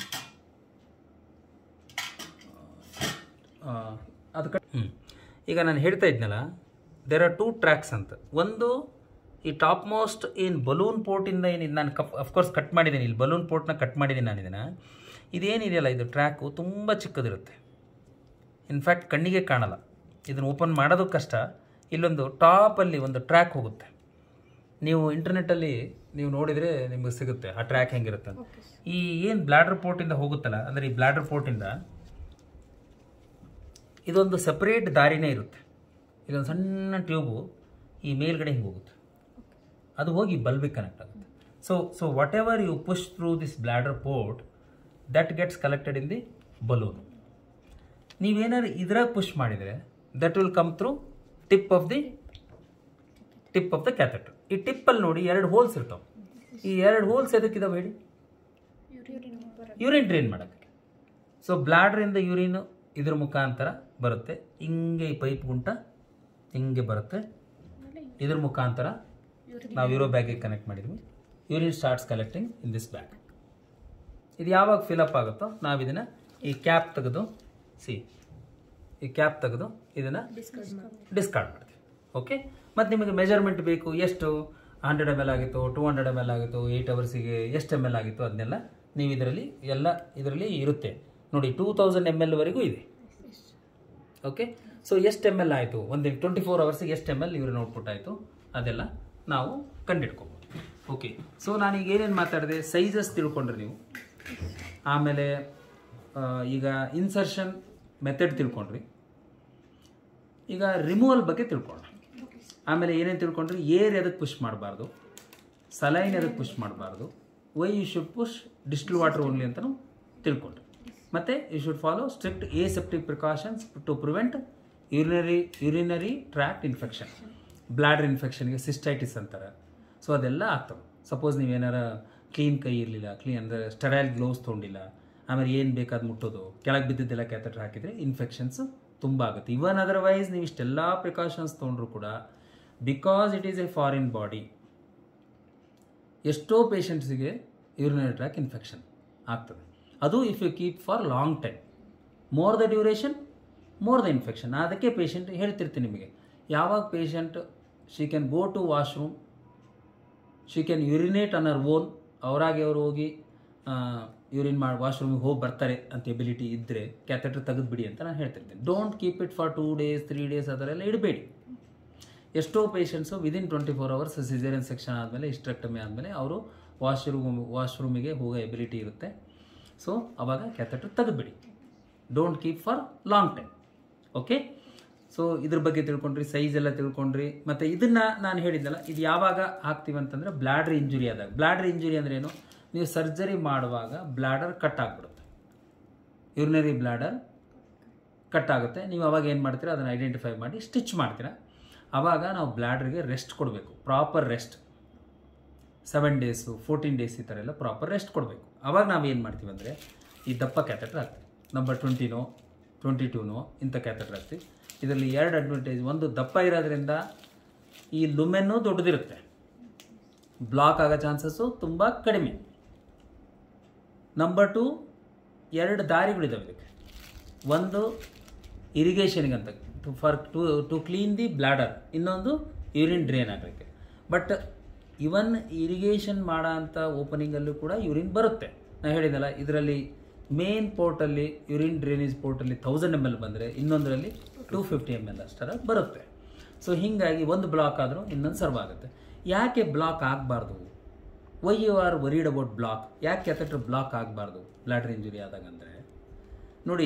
ಆ, ಅದು ಕಟ್ ಹ್ಞೂ ಈಗ ನಾನು ಹೇಳ್ತಾ ಇದ್ನಲ್ಲ ದೇರ್ ಆರ್ ಟೂ ಟ್ರ್ಯಾಕ್ಸ್ ಅಂತ ಒಂದು ಈ ಟಾಪ್ ಮೋಸ್ಟ್ ಏನು ಬಲೂನ್ ಪೋರ್ಟಿಂದ ಏನು ನಾನು ಕಪ್ ಅಫ್ಕೋರ್ಸ್ ಕಟ್ ಮಾಡಿದ್ದೀನಿ ಇಲ್ಲಿ ಬಲೂನ್ ಪೋರ್ಟ್ನ ಕಟ್ ಮಾಡಿದ್ದೀನಿ ನಾನು ಇದನ್ನು ಇದೇನಿದೆಯಲ್ಲ ಇದು ಟ್ರ್ಯಾಕು ತುಂಬ ಚಿಕ್ಕದಿರುತ್ತೆ ಇನ್ಫ್ಯಾಕ್ಟ್ ಕಣ್ಣಿಗೆ ಕಾಣಲ್ಲ ಇದನ್ನು ಓಪನ್ ಮಾಡೋದು ಕಷ್ಟ ಇಲ್ಲೊಂದು ಟಾಪಲ್ಲಿ ಒಂದು ಟ್ರ್ಯಾಕ್ ಹೋಗುತ್ತೆ ನೀವು ಇಂಟರ್ನೆಟ್ಟಲ್ಲಿ ನೀವು ನೋಡಿದರೆ ನಿಮಗೆ ಸಿಗುತ್ತೆ ಆ ಟ್ರ್ಯಾಕ್ ಹೆಂಗಿರುತ್ತೆ ಅಂತ ಈ ಏನು ಬ್ಲಾಡರ್ ಪೋರ್ಟಿಂದ ಹೋಗುತ್ತಲ್ಲ ಅಂದರೆ ಈ ಬ್ಲಾಡರ್ ಪೋರ್ಟಿಂದ ಇದೊಂದು ಸಪ್ರೇಟ್ ದಾರಿನೇ ಇರುತ್ತೆ ಇದೊಂದು ಸಣ್ಣ ಟ್ಯೂಬು ಈ ಮೇಲ್ಗಡೆ ಹಿಂಗೆ ಹೋಗುತ್ತೆ ಅದು ಹೋಗಿ ಬಲ್ಬಿಗೆ ಕನೆಕ್ಟ್ ಆಗುತ್ತೆ so so whatever you push through this bladder port that gets collected in the balloon ನೀವೇನಾದ್ರು ಇದ್ರಾಗ ಪುಷ್ ಮಾಡಿದರೆ that will come through tip of the tip of the catheter ಈ ಟಿಪ್ಪಲ್ಲಿ ನೋಡಿ ಎರಡು ಹೋಲ್ಸ್ ಇರ್ತಾವೆ ಈ ಎರಡು ಹೋಲ್ಸ್ ಎದಕ್ಕಿದಾವೆ ಹೇಳಿ ಯೂರಿನ್ ಡ್ರೈನ್ ಮಾಡೋಕ್ಕೆ ಸೊ ಬ್ಲಾಡ್ರಿಂದ ಯೂರಿನ್ ಇದ್ರ ಮುಖಾಂತರ ಬರುತ್ತೆ ಹಿಂಗೆ ಈ ಪೈಪ್ ಗುಂಟ ಹಿಂಗೆ ಬರುತ್ತೆ ಇದ್ರ ಮುಖಾಂತರ ನಾವು ಯೂರೋ ಬ್ಯಾಗಿಗೆ ಕನೆಕ್ಟ್ ಮಾಡಿದ್ವಿ urine starts collecting in this bag ಇದು ಯಾವಾಗ ಫಿಲಪ್ ಆಗುತ್ತೋ ನಾವು ಇದನ್ನು ಈ ಕ್ಯಾಪ್ ತೆಗೆದು ಸಿ ಈ ಕ್ಯಾಪ್ ತೆಗೆದು ಇದನ್ನು ಡಿಸ್ಕಾರ್ಡ್ ಮಾಡ್ತೀವಿ ಓಕೆ ಮತ್ತು ನಿಮಗೆ ಮೆಜರ್ಮೆಂಟ್ ಬೇಕು ಎಷ್ಟು ಹಂಡ್ರೆಡ್ ಎಮ್ ಎಲ್ ಆಗಿತ್ತು ಟೂ ಹಂಡ್ರೆಡ್ ಎಮ್ ಎಲ್ ಆಗಿತ್ತು ಏಯ್ಟ್ ಅವರ್ಸಿಗೆ ಎಷ್ಟು ಎಮ್ ಎಲ್ ಆಗಿತ್ತು ಅದನ್ನೆಲ್ಲ ನೀವು ಇದರಲ್ಲಿ ಎಲ್ಲ ಇದರಲ್ಲಿ ಇರುತ್ತೆ ನೋಡಿ ಟೂ ತೌಸಂಡ್ ಎಮ್ ಎಲ್ವರೆಗೂ ಇದೆ ಓಕೆ ಸೊ ಎಷ್ಟು ಎಮ್ ಎಲ್ ಆಯಿತು ಒಂದು ಟ್ವೆಂಟಿ ಫೋರ್ ಅವರ್ಸಿಗೆ ಎಷ್ಟು ಎಮ್ ಎಲ್ ಇವ್ರನ್ನ ಔಟ್ಪುಟ್ ಆಯಿತು ಅದೆಲ್ಲ ನಾವು ಕಂಡಿಡ್ಕೋಬೋದು ಓಕೆ ಸೊ ನಾನೀಗ ಏನೇನು ಮಾತಾಡಿದೆ ಸೈಜಸ್ ತಿಳ್ಕೊಂಡ್ರೆ ನೀವು ಆಮೇಲೆ ಆ, ಈಗ ಇನ್ಸರ್ಷನ್ ಮೆಥಡ್ ತಿಳ್ಕೊಂಡ್ರಿ ಈಗ ರಿಮೂವಲ್ ಬಗ್ಗೆ ತಿಳ್ಕೊಂಡ್ರಿ ಆಮೇಲೆ ಏನೇನು ತಿಳ್ಕೊಂಡ್ರಿ ಏರ್ ಎದಕ್ಕೆ ಪುಷ್ ಮಾಡಬಾರ್ದು ಸಲೈನ್ ಎದಕ್ಕೆ ಪುಷ್ ಮಾಡಬಾರ್ದು why you should push distil water only ಅಂತಲೂ ತಿಳ್ಕೊಂಡ್ರಿ ಮತ್ತು you should follow strict aseptic precautions to prevent urinary urinary tract infection bladder ಇನ್ಫೆಕ್ಷನ್ಗೆ ಸಿಸ್ಟೈಟಿಸ್ ಅಂತಾರೆ ಸೊ ಅದೆಲ್ಲ ಆಗ್ತವೆ ಸಪೋಸ್ ನೀವೇನಾರ ಕ್ಲೀನ್ ಕೈ ಇರಲಿಲ್ಲ ಕ್ಲೀನ್ ಅಂದರೆ ಸ್ಟೆರೈಲ್ ಗ್ಲೌಸ್ ತೊಗೊಂಡಿಲ್ಲ ಆಮೇಲೆ ಏನು ಬೇಕಾದ ಮುಟ್ಟೋದು ಕೆಳಗೆ ಬಿದ್ದಿದ್ದೆಲ್ಲ ಕ್ಯಾಥೆಟ್ರ್ ಹಾಕಿದರೆ ಇನ್ಫೆಕ್ಷನ್ಸು ತುಂಬ ಆಗುತ್ತೆ ಇವನ್ ಅದರ್ವೈಸ್ ನೀವು ಇಷ್ಟೆಲ್ಲ ಪ್ರಿಕಾಷನ್ಸ್ ತೊಗೊಂಡ್ರು ಕೂಡ because it is a foreign body ಎಷ್ಟೋ ಪೇಷಂಟ್ಸಿಗೆ ಯೂರಿನರಿ ಟ್ರ್ಯಾಕ್ ಇನ್ಫೆಕ್ಷನ್ ಆಗ್ತದೆ ಅದು if you keep for long time more the duration more the infection ಅದಕ್ಕೆ ಪೇಷಂಟ್ ಹೇಳ್ತಿರ್ತೀನಿ ನಿಮಗೆ ಯಾವಾಗ patient she can go to washroom she can urinate on her own ಅವರಾಗಿ ಅವರು ಹೋಗಿ ಯೂರಿನ್ ಮಾಡಿ ವಾಶ್ರೂಮಿಗೆ ಹೋಗಿ ಬರ್ತಾರೆ ಅಂತ ಎಬಿಲಿಟಿ ಇದ್ದರೆ ಕ್ಯಾಥೆಟ್ರ್ ತೆಗೆದುಬಿಡಿ ಅಂತ ನಾನು ಹೇಳ್ತಿರ್ತೀನಿ don't keep it for two days three days ಆ ಥರ ಎಲ್ಲ ಇಡಬೇಡಿ ಎಷ್ಟೋ patients within twenty four hours caesarean section ಆದಮೇಲೆ ಇಸ್ಟ್ರೆಕ್ಟಮಿ ಆದಮೇಲೆ ಅವರು ವಾಶ್ರೂಮ್ ವಾಶ್ರೂಮಿಗೆ ಹೋಗೋ ಎಬಿಲಿಟಿ ಇರುತ್ತೆ ಸೊ ಅವಾಗ ಕ್ಯಾಥೆಟ್ರ್ ತೆಗೆದುಬಿಡಿ don't keep for long time okay so ಇದ್ರ ಬಗ್ಗೆ ತಿಳ್ಕೊಂಡ್ರಿ ಸೈಜ್ ಎಲ್ಲ ತಿಳ್ಕೊಂಡ್ರಿ ಮತ್ತು ಇದನ್ನು ನಾನು ಹೇಳಿದ್ನಲ್ಲ ಇದು ಯಾವಾಗ ಹಾಕ್ತೀವಿ ಅಂತಂದರೆ ಬ್ಲಾಡರ್ ಇಂಜುರಿ ಆದಾಗ ಬ್ಲಾಡರ್ ಇಂಜುರಿ ಅಂದ್ರೆ ಏನು ನೀವು ಸರ್ಜರಿ ಮಾಡುವಾಗ ಬ್ಲಾಡರ್ ಕಟ್ ಆಗಿಬಿಡುತ್ತೆ ಯೂರಿನರಿ ಬ್ಲಾಡರ್ ಕಟ್ ಆಗುತ್ತೆ ನೀವು ಅವಾಗ ಏನು ಮಾಡ್ತೀರಾ ಅದನ್ನು ಐಡೆಂಟಿಫೈ ಮಾಡಿ ಸ್ಟಿಚ್ ಮಾಡ್ತೀರಾ ಆವಾಗ ನಾವು ಬ್ಲಾಡರ್ಗೆ ರೆಸ್ಟ್ ಕೊಡಬೇಕು proper rest seven days fourteen days ಈ ಥರ ಎಲ್ಲ ಪ್ರಾಪರ್ ರೆಸ್ಟ್ ಕೊಡಬೇಕು ಆವಾಗ ನಾವು ಏನು ಮಾಡ್ತೀವಿ ಅಂದರೆ ಈ ದಪ್ಪ ಕ್ಯಾಥೆಟ್ರ್ ಹಾಕ್ತೀವಿ ನಂಬರ್ ಟ್ವೆಂಟಿನೋ ಟ್ವೆಂಟಿ ಟೂನೋ ಇಂಥ ಕ್ಯಾಥೆಟ್ರ್ ಹಾಕ್ತೀವಿ ಇದರಲ್ಲಿ ಎರಡು ಅಡ್ವಾಂಟೇಜ್ ಒಂದು ದಪ್ಪ ಇರೋದ್ರಿಂದ ಈ ಲುಮೆನ್ನು ದೊಡ್ಡದಿರುತ್ತೆ ಬ್ಲಾಕ್ ಆಗೋ ಚಾನ್ಸಸ್ಸು ತುಂಬ ಕಡಿಮೆ ನಂಬರ್ ಟು ಎರಡು ದಾರಿಗಳಿದ್ದಾವೆ ಇದಕ್ಕೆ ಒಂದು ಇರಿಗೇಷನ್ಗೆ ಅಂತ to for to to clean the bladder ಇನ್ನೊಂದು ಯೂರಿನ್ ಡ್ರೈನ್ ಆಗಲಿಕ್ಕೆ ಬಟ್ ಇವನ್ ಇರಿಗೇಷನ್ ಮಾಡೋ ಅಂಥ ಓಪನಿಂಗಲ್ಲೂ ಕೂಡ ಯೂರಿನ್ ಬರುತ್ತೆ ನಾನು ಹೇಳಿದಲ್ಲ ಇದರಲ್ಲಿ ಮೇನ್ ಪೋರ್ಟಲ್ಲಿ ಯೂರಿನ್ ಡ್ರೈನೇಜ್ ಪೋರ್ಟಲ್ಲಿ ತೌಸಂಡ್ ಎಮ್ ಎಲ್ ಬಂದರೆ ಇನ್ನೊಂದರಲ್ಲಿ ಟೂ ಫಿಫ್ಟಿ ಎಮ್ ಎಲ್ ಅಷ್ಟರ ಬರುತ್ತೆ ಸೊ ಹೀಗಾಗಿ ಒಂದು ಬ್ಲಾಕ್ ಆದರೂ ಇನ್ನೊಂದು ಸರ್ವ್ ಆಗುತ್ತೆ ಯಾಕೆ ಬ್ಲಾಕ್ ಆಗಬಾರ್ದು why you are worried about block ಯಾಕೆ ಕ್ಯಾಥೆಟ್ರ್ ಬ್ಲಾಕ್ ಆಗಬಾರ್ದು ಬ್ಲಾಡರ್ ಇಂಜುರಿ ಆದಾಗ ಅಂದರೆ ನೋಡಿ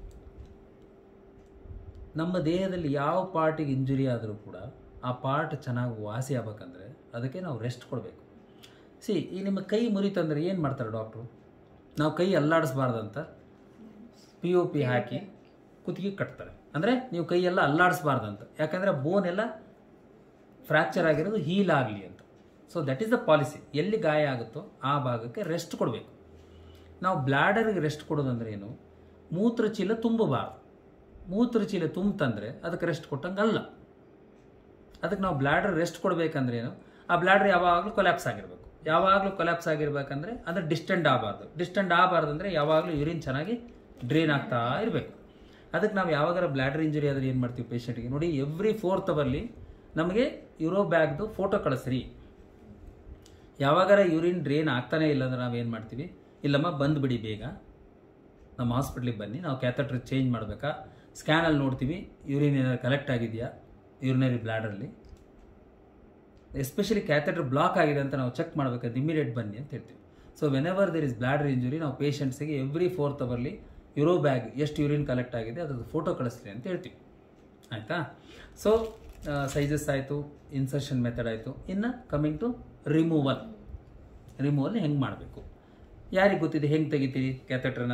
ನಮ್ಮ ದೇಹದಲ್ಲಿ ಯಾವ ಪಾರ್ಟಿಗೆ ಇಂಜುರಿ ಆದರೂ ಕೂಡ ಆ ಪಾರ್ಟ್ ಚೆನ್ನಾಗಿ ವಾಸಿ ಆಗ್ಬೇಕಂದ್ರೆ ಅದಕ್ಕೆ ನಾವು ರೆಸ್ಟ್ ಕೊಡಬೇಕು ಸಿ ಈ ನಿಮ್ಮ ಕೈ ಮುರಿತಂದ್ರೆ ಏನು ಮಾಡ್ತಾರೆ ಡಾಕ್ಟ್ರು ನಾವು ಕೈ ಅಲ್ಲಾಡಿಸ್ಬಾರ್ದಂತ ಪಿ ಒ ಪಿ ಹಾಕಿ ಕುತ್ತಿಗೆ ಕಟ್ತಾರೆ ಅಂದರೆ ನೀವು ಕೈಯೆಲ್ಲ ಅಲ್ಲಾಡಿಸ್ಬಾರ್ದಂತ ಯಾಕಂದರೆ ಬೋನ್ ಎಲ್ಲ ಫ್ರ್ಯಾಕ್ಚರ್ ಆಗಿರೋದು ಹೀಲ್ ಆಗಲಿ ಅಂತ so that is the policy ಎಲ್ಲಿ ಗಾಯ ಆಗುತ್ತೋ ಆ ಭಾಗಕ್ಕೆ ರೆಸ್ಟ್ ಕೊಡಬೇಕು ನಾವು ಬ್ಲ್ಯಾಡರ್ಗೆ ರೆಸ್ಟ್ ಕೊಡೋದಂದ್ರೆ ಏನು ಮೂತ್ರಚೀಲ ತುಂಬಬಾರ್ದು ಮೂತ್ರಚೀಲ ತುಂಬತಂದ್ರೆ ಅದಕ್ಕೆ ರೆಸ್ಟ್ ಕೊಟ್ಟಂಗೆ ಅಲ್ಲ ಅದಕ್ಕೆ ನಾವು ಬ್ಲ್ಯಾಡರ್ ರೆಸ್ಟ್ ಕೊಡಬೇಕಂದ್ರೆ ಏನು ಆ ಬ್ಲ್ಯಾಡರ್ ಯಾವಾಗಲೂ ಕೊಲ್ಯಾಪ್ಸ್ ಆಗಿರಬೇಕು ಯಾವಾಗಲೂ ಕೊಲ್ಯಾಪ್ಸ್ ಆಗಿರ್ಬೇಕಂದ್ರೆ ಅಂದರೆ ಡಿಸ್ಟೆಂಡ್ ಆಗಬಾರ್ದು ಡಿಸ್ಟೆಂಡ್ ಆಗಬಾರ್ದು ಅಂದರೆ ಯಾವಾಗಲೂ ಯೂರಿನ್ ಚೆನ್ನಾಗಿ ಡ್ರೈನ್ ಆಗ್ತಾ ಇರಬೇಕು ಅದಕ್ಕೆ ನಾವು ಯಾವಾಗಾರ ಬ್ಲ್ಯಾಡರ್ ಇಂಜುರಿ ಆದರೆ ಏನು ಮಾಡ್ತೀವಿ ಪೇಷಂಟ್ಗೆ ನೋಡಿ ಎವ್ರಿ ಫೋರ್ತ್ ಅವರ್ಲಿ ನಮಗೆ ಯೂರೋ ಬ್ಯಾಗ್ದು ಫೋಟೋ ಕಳಿಸ್ರಿ ಯಾವಾಗಾರ ಯೂರಿನ್ ಡ್ರೈನ್ ಆಗ್ತಾನೆ ಇಲ್ಲ ಅಂದ್ರೆ ನಾವೇನು ಮಾಡ್ತೀವಿ ಇಲ್ಲಮ್ಮ ಬಂದುಬಿಡಿ ಬೇಗ ನಮ್ಮ ಹಾಸ್ಪಿಟ್ಲಿಗೆ ಬನ್ನಿ ನಾವು ಕ್ಯಾಥೆಟ್ರ್ ಚೇಂಜ್ ಮಾಡಬೇಕಾ ಸ್ಕ್ಯಾನಲ್ಲಿ ನೋಡ್ತೀವಿ ಯೂರಿನ್ ಏನಾದ್ರು ಕಲೆಕ್ಟ್ ಆಗಿದೆಯಾ ಯೂರಿನರಿ ಬ್ಲ್ಯಾಡರ್ಲಿ ಎಸ್ಪೆಷಲಿ ಕ್ಯಾಥೆಟ್ರ್ ಬ್ಲಾಕ್ ಆಗಿದೆ ಅಂತ ನಾವು ಚೆಕ್ ಮಾಡಬೇಕಾದ್ರೆ ಇಮಿಡಿಯೇಟ್ ಬನ್ನಿ ಅಂತ ಹೇಳ್ತೀವಿ so whenever there is bladder injury ನಾವು ಪೇಷಂಟ್ಸಿಗೆ every fourth hourly uro bag ಎಷ್ಟು ಯೂರಿನ್ ಕಲೆಕ್ಟ್ ಆಗಿದೆ ಅದ್ರದ್ದು ಫೋಟೋ ಕಳಿಸ್ರಿ ಅಂತ ಹೇಳ್ತೀವಿ ಆಯಿತಾ ಸೊ ಸೈಜಸ್ ಆಯಿತು ಇನ್ಸರ್ಷನ್ ಮೆಥಡ್ ಆಯಿತು ಇನ್ನು ಕಮಿಂಗ್ ಟು ರಿಮೂವಲ್ ರಿಮೂವಲ್ ಹೆಂಗೆ ಮಾಡಬೇಕು ಯಾರಿಗೆ ಗೊತ್ತಿದೆ ಹೆಂಗೆ ತೆಗಿತೀರಿ ಕ್ಯಾಥೆಟ್ರನ್ನ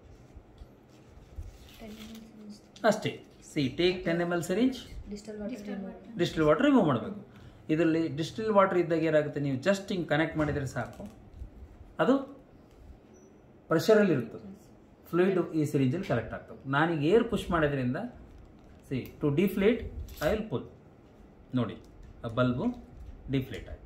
ಅಷ್ಟೇ see take ten M L syringe distil water distil water remove ಮಾಡಬೇಕು ಇದರಲ್ಲಿ ಡಿಸ್ಟಿಲ್ ವಾಟರ್ ಇದ್ದಾಗ ಏನಾಗುತ್ತೆ ನೀವು ಜಸ್ಟ್ ಹಿಂಗೆ ಕನೆಕ್ಟ್ ಮಾಡಿದರೆ ಸಾಕು ಅದು ಪ್ರೆಷರಲ್ಲಿ ಇರ್ತದೆ ಫ್ಲೂಯಿಡ್ ಈ ಸಿರಿಂಜಲ್ಲಿ ಕಲೆಕ್ಟ್ ಆಗ್ತದೆ ನಾನೀಗ ಏರ್ ಪುಷ್ ಮಾಡೋದ್ರಿಂದ see to deflate I will pull ನೋಡಿ ಆ ಬಲ್ಬು ಡಿಫ್ಲೇಟ್ ಆಯಿತು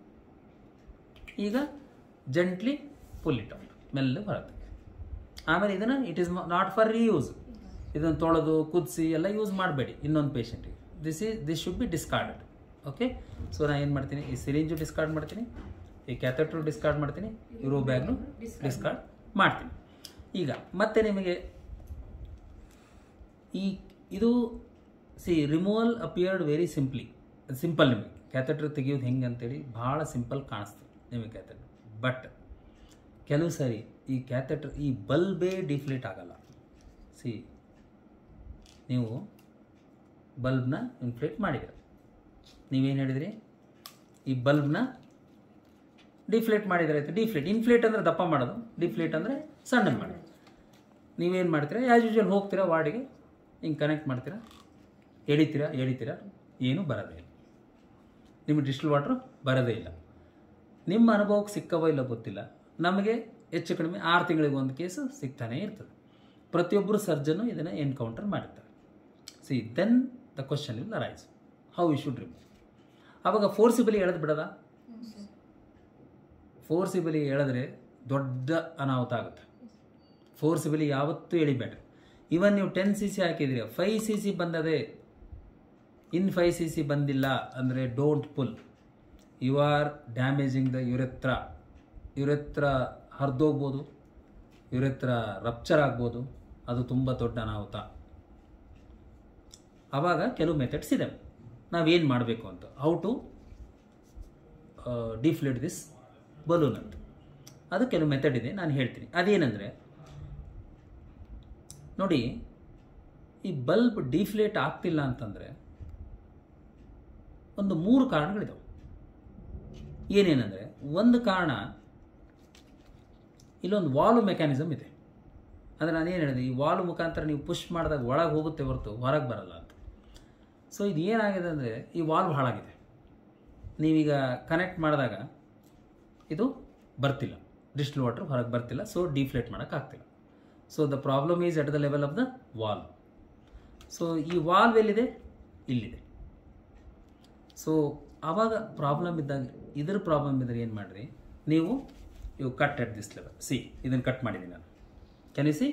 ಈಗ ಜೆಂಟ್ಲಿ ಪುಲ್ ಇಟ್ ಔಟ್ ಮೆಲ್ಲ ಬರುತ್ತೆ ಆಮೇಲೆ ಇದನ್ನು it is not for reuse ಇದನ್ನು ತೊಳೆದು ಕುದಿಸಿ ಎಲ್ಲ ಯೂಸ್ ಮಾಡಬೇಡಿ ಇನ್ನೊಂದು ಪೇಷಂಟಿಗೆ this is this should be discarded okay so ನಾನು ಏನು ಮಾಡ್ತೀನಿ ಈ ಸಿರಿಂಜು ಡಿಸ್ಕಾರ್ಡ್ ಮಾಡ್ತೀನಿ ಈ ಕ್ಯಾಥೆಟ್ರು ಡಿಸ್ಕಾರ್ಡ್ ಮಾಡ್ತೀನಿ ಯೂರೋ ಬ್ಯಾಗ್ನು ಡಿಸ್ಕಾರ್ಡ್ ಮಾಡ್ತೀನಿ ಈಗ ಮತ್ತೆ ನಿಮಗೆ ಈ ಇದು see removal appeared very simply simple ನಿಮಗೆ ಕ್ಯಾಥೆಟ್ರ್ ತೆಗಿಯೋದು ಹೆಂಗೆ ಅಂತೇಳಿ ಭಾಳ ಸಿಂಪಲ್ ಕಾಣಿಸ್ತದೆ ನಿಮಗೆ ಕ್ಯಾಥೆಟ್ರ್ ಬಟ್ ಕೆಲವು ಸರಿ ಈ ಕ್ಯಾಥೆಟ್ರ್ ಈ ಬಲ್ಬೇ ಡಿಫ್ಲೇಟ್ ಆಗಲ್ಲ ಸಿ ನೀವು ಬಲ್ಬ್ನ ಇನ್ಫ್ಲೇಟ್ ಮಾಡಿದ್ರಿ ನೀವೇನು ಹೇಳಿದ್ರಿ ಈ ಬಲ್ಬ್ನ ಡಿಫ್ಲೇಟ್ ಮಾಡಿದ್ರೆ ಆಯ್ತು ಡಿಫ್ಲೇಟ್ ಇನ್ಫ್ಲೇಟ್ ಅಂದರೆ ದಪ್ಪ ಮಾಡೋದು ಡಿಫ್ಲೇಟ್ ಅಂದರೆ ಸಣ್ಣ ಮಾಡೋದು ನೀವೇನು ಮಾಡ್ತೀರಾ ಆ್ಯಸ್ ಯೂಶುವಲ್ ಹೋಗ್ತೀರಾ ವಾರ್ಡಿಗೆ ಹಿಂಗೆ ಕನೆಕ್ಟ್ ಮಾಡ್ತೀರಾ ಎಳಿತೀರಾ ಎಳಿತೀರಾ ಏನೂ ಬರೋದೇ ಇಲ್ಲ ನಿಮ್ಮ ಡಿಸ್ಟಿಲ್ ವಾಟ್ರು ಬರೋದೇ ಇಲ್ಲ ನಿಮ್ಮ ಅನುಭವಕ್ಕೆ ಸಿಕ್ಕವೋ ಇಲ್ಲ ಗೊತ್ತಿಲ್ಲ ನಮಗೆ ಹೆಚ್ಚು ಕಡಿಮೆ ಆರು ತಿಂಗಳಿಗೆ ಒಂದು ಕೇಸು ಸಿಗ್ತಾನೇ ಇರ್ತದೆ ಪ್ರತಿಯೊಬ್ಬರು ಸರ್ಜನು ಇದನ್ನು ಎನ್ಕೌಂಟರ್ ಮಾಡಿರ್ತಾರೆ see then the question will arise how you should remove ಆವಾಗ ಫೋರ್ಸಿಬಲಿ ಎಳೆದು ಬಿಡೋದ ಫೋರ್ಸಿಬಲಿ ಎಳೆದ್ರೆ ದೊಡ್ಡ ಅನಾಹುತ ಆಗುತ್ತೆ ಫೋರ್ಸಿಬಲಿ ಯಾವತ್ತೂ ಎಳಿಬೇಡ್ರಿ ಇವನ್ ನೀವು ಟೆನ್ ಸಿ ಸಿ ಹಾಕಿದ್ರಿ ಫೈವ್ ಸಿ ಸಿ ಬಂದದೆ ಇನ್ ಫೈವ್ ಸಿ ಸಿ ಬಂದಿಲ್ಲ ಅಂದರೆ don't pull you are damaging the urethra urethra ಹರಿದೋಗ್ಬೋದು ಯುರೆತ್ರ ರಪ್ಚರ್ ಆಗ್ಬೋದು ಅದು ತುಂಬ ದೊಡ್ಡ ಅನಾಹುತ ಆವಾಗ ಕೆಲವು ಮೆಥಡ್ಸ್ ಇದ್ದಾವೆ ನಾವೇನು ಮಾಡಬೇಕು ಅಂತ how to deflate this balloon ಅಂತ ಅದು ಕೆಲವು ಮೆಥಡ್ ಇದೆ ನಾನು ಹೇಳ್ತೀನಿ ಅದೇನೆಂದರೆ ನೋಡಿ ಈ ಬಲ್ಬ್ ಡಿಫ್ಲೇಟ್ ಆಗ್ತಿಲ್ಲ ಅಂತಂದರೆ ಒಂದು ಮೂರು ಕಾರಣಗಳಿದಾವೆ ಏನೇನೆಂದರೆ ಒಂದು ಕಾರಣ ಇಲ್ಲೊಂದು ವಾಲ್ವ್ ಮೆಕ್ಯಾನಿಸಮ್ ಇದೆ ಅಂದರೆ ನಾನೇನು ಹೇಳಿದೆ ಈ ವಾಲ್ವ್ ಮುಖಾಂತರ ನೀವು ಪುಷ್ ಮಾಡಿದಾಗ ಒಳಗೆ ಹೋಗುತ್ತೆ ಹೊರತು ಹೊರಗೆ ಬರಲ್ಲ ಅಂತ ಸೊ ಇದು ಏನಾಗಿದೆ ಅಂದರೆ ಈ ವಾಲ್ವ್ ಹಾಳಾಗಿದೆ ನೀವೀಗ ಕನೆಕ್ಟ್ ಮಾಡಿದಾಗ ಇದು ಬರ್ತಿಲ್ಲ ಡಿಸ್ಟಿಲ್ ವಾಟರ್ ಹೊರಗೆ ಬರ್ತಿಲ್ಲ ಸೊ ಡಿಫ್ಲೇಟ್ ಮಾಡೋಕ್ಕಾಗ್ತಿಲ್ಲ so the problem is at the level of the valve so ಈ ವಾಲ್ವ್ ಎಲ್ಲಿದೆ ಇಲ್ಲಿದೆ ಸೊ ಆವಾಗ ಪ್ರಾಬ್ಲಮ್ ಇದ್ದಾಗ ಇದ್ರ ಪ್ರಾಬ್ಲಮ್ ಇದ್ದರೆ ಏನು ಮಾಡಿರಿ ನೀವು ಇವು cut at this level see ಇದನ್ನು ಕಟ್ ಮಾಡಿದ್ದೀನಿ ನಾನು ಕ್ಯಾನ್ ಯು ಸಿ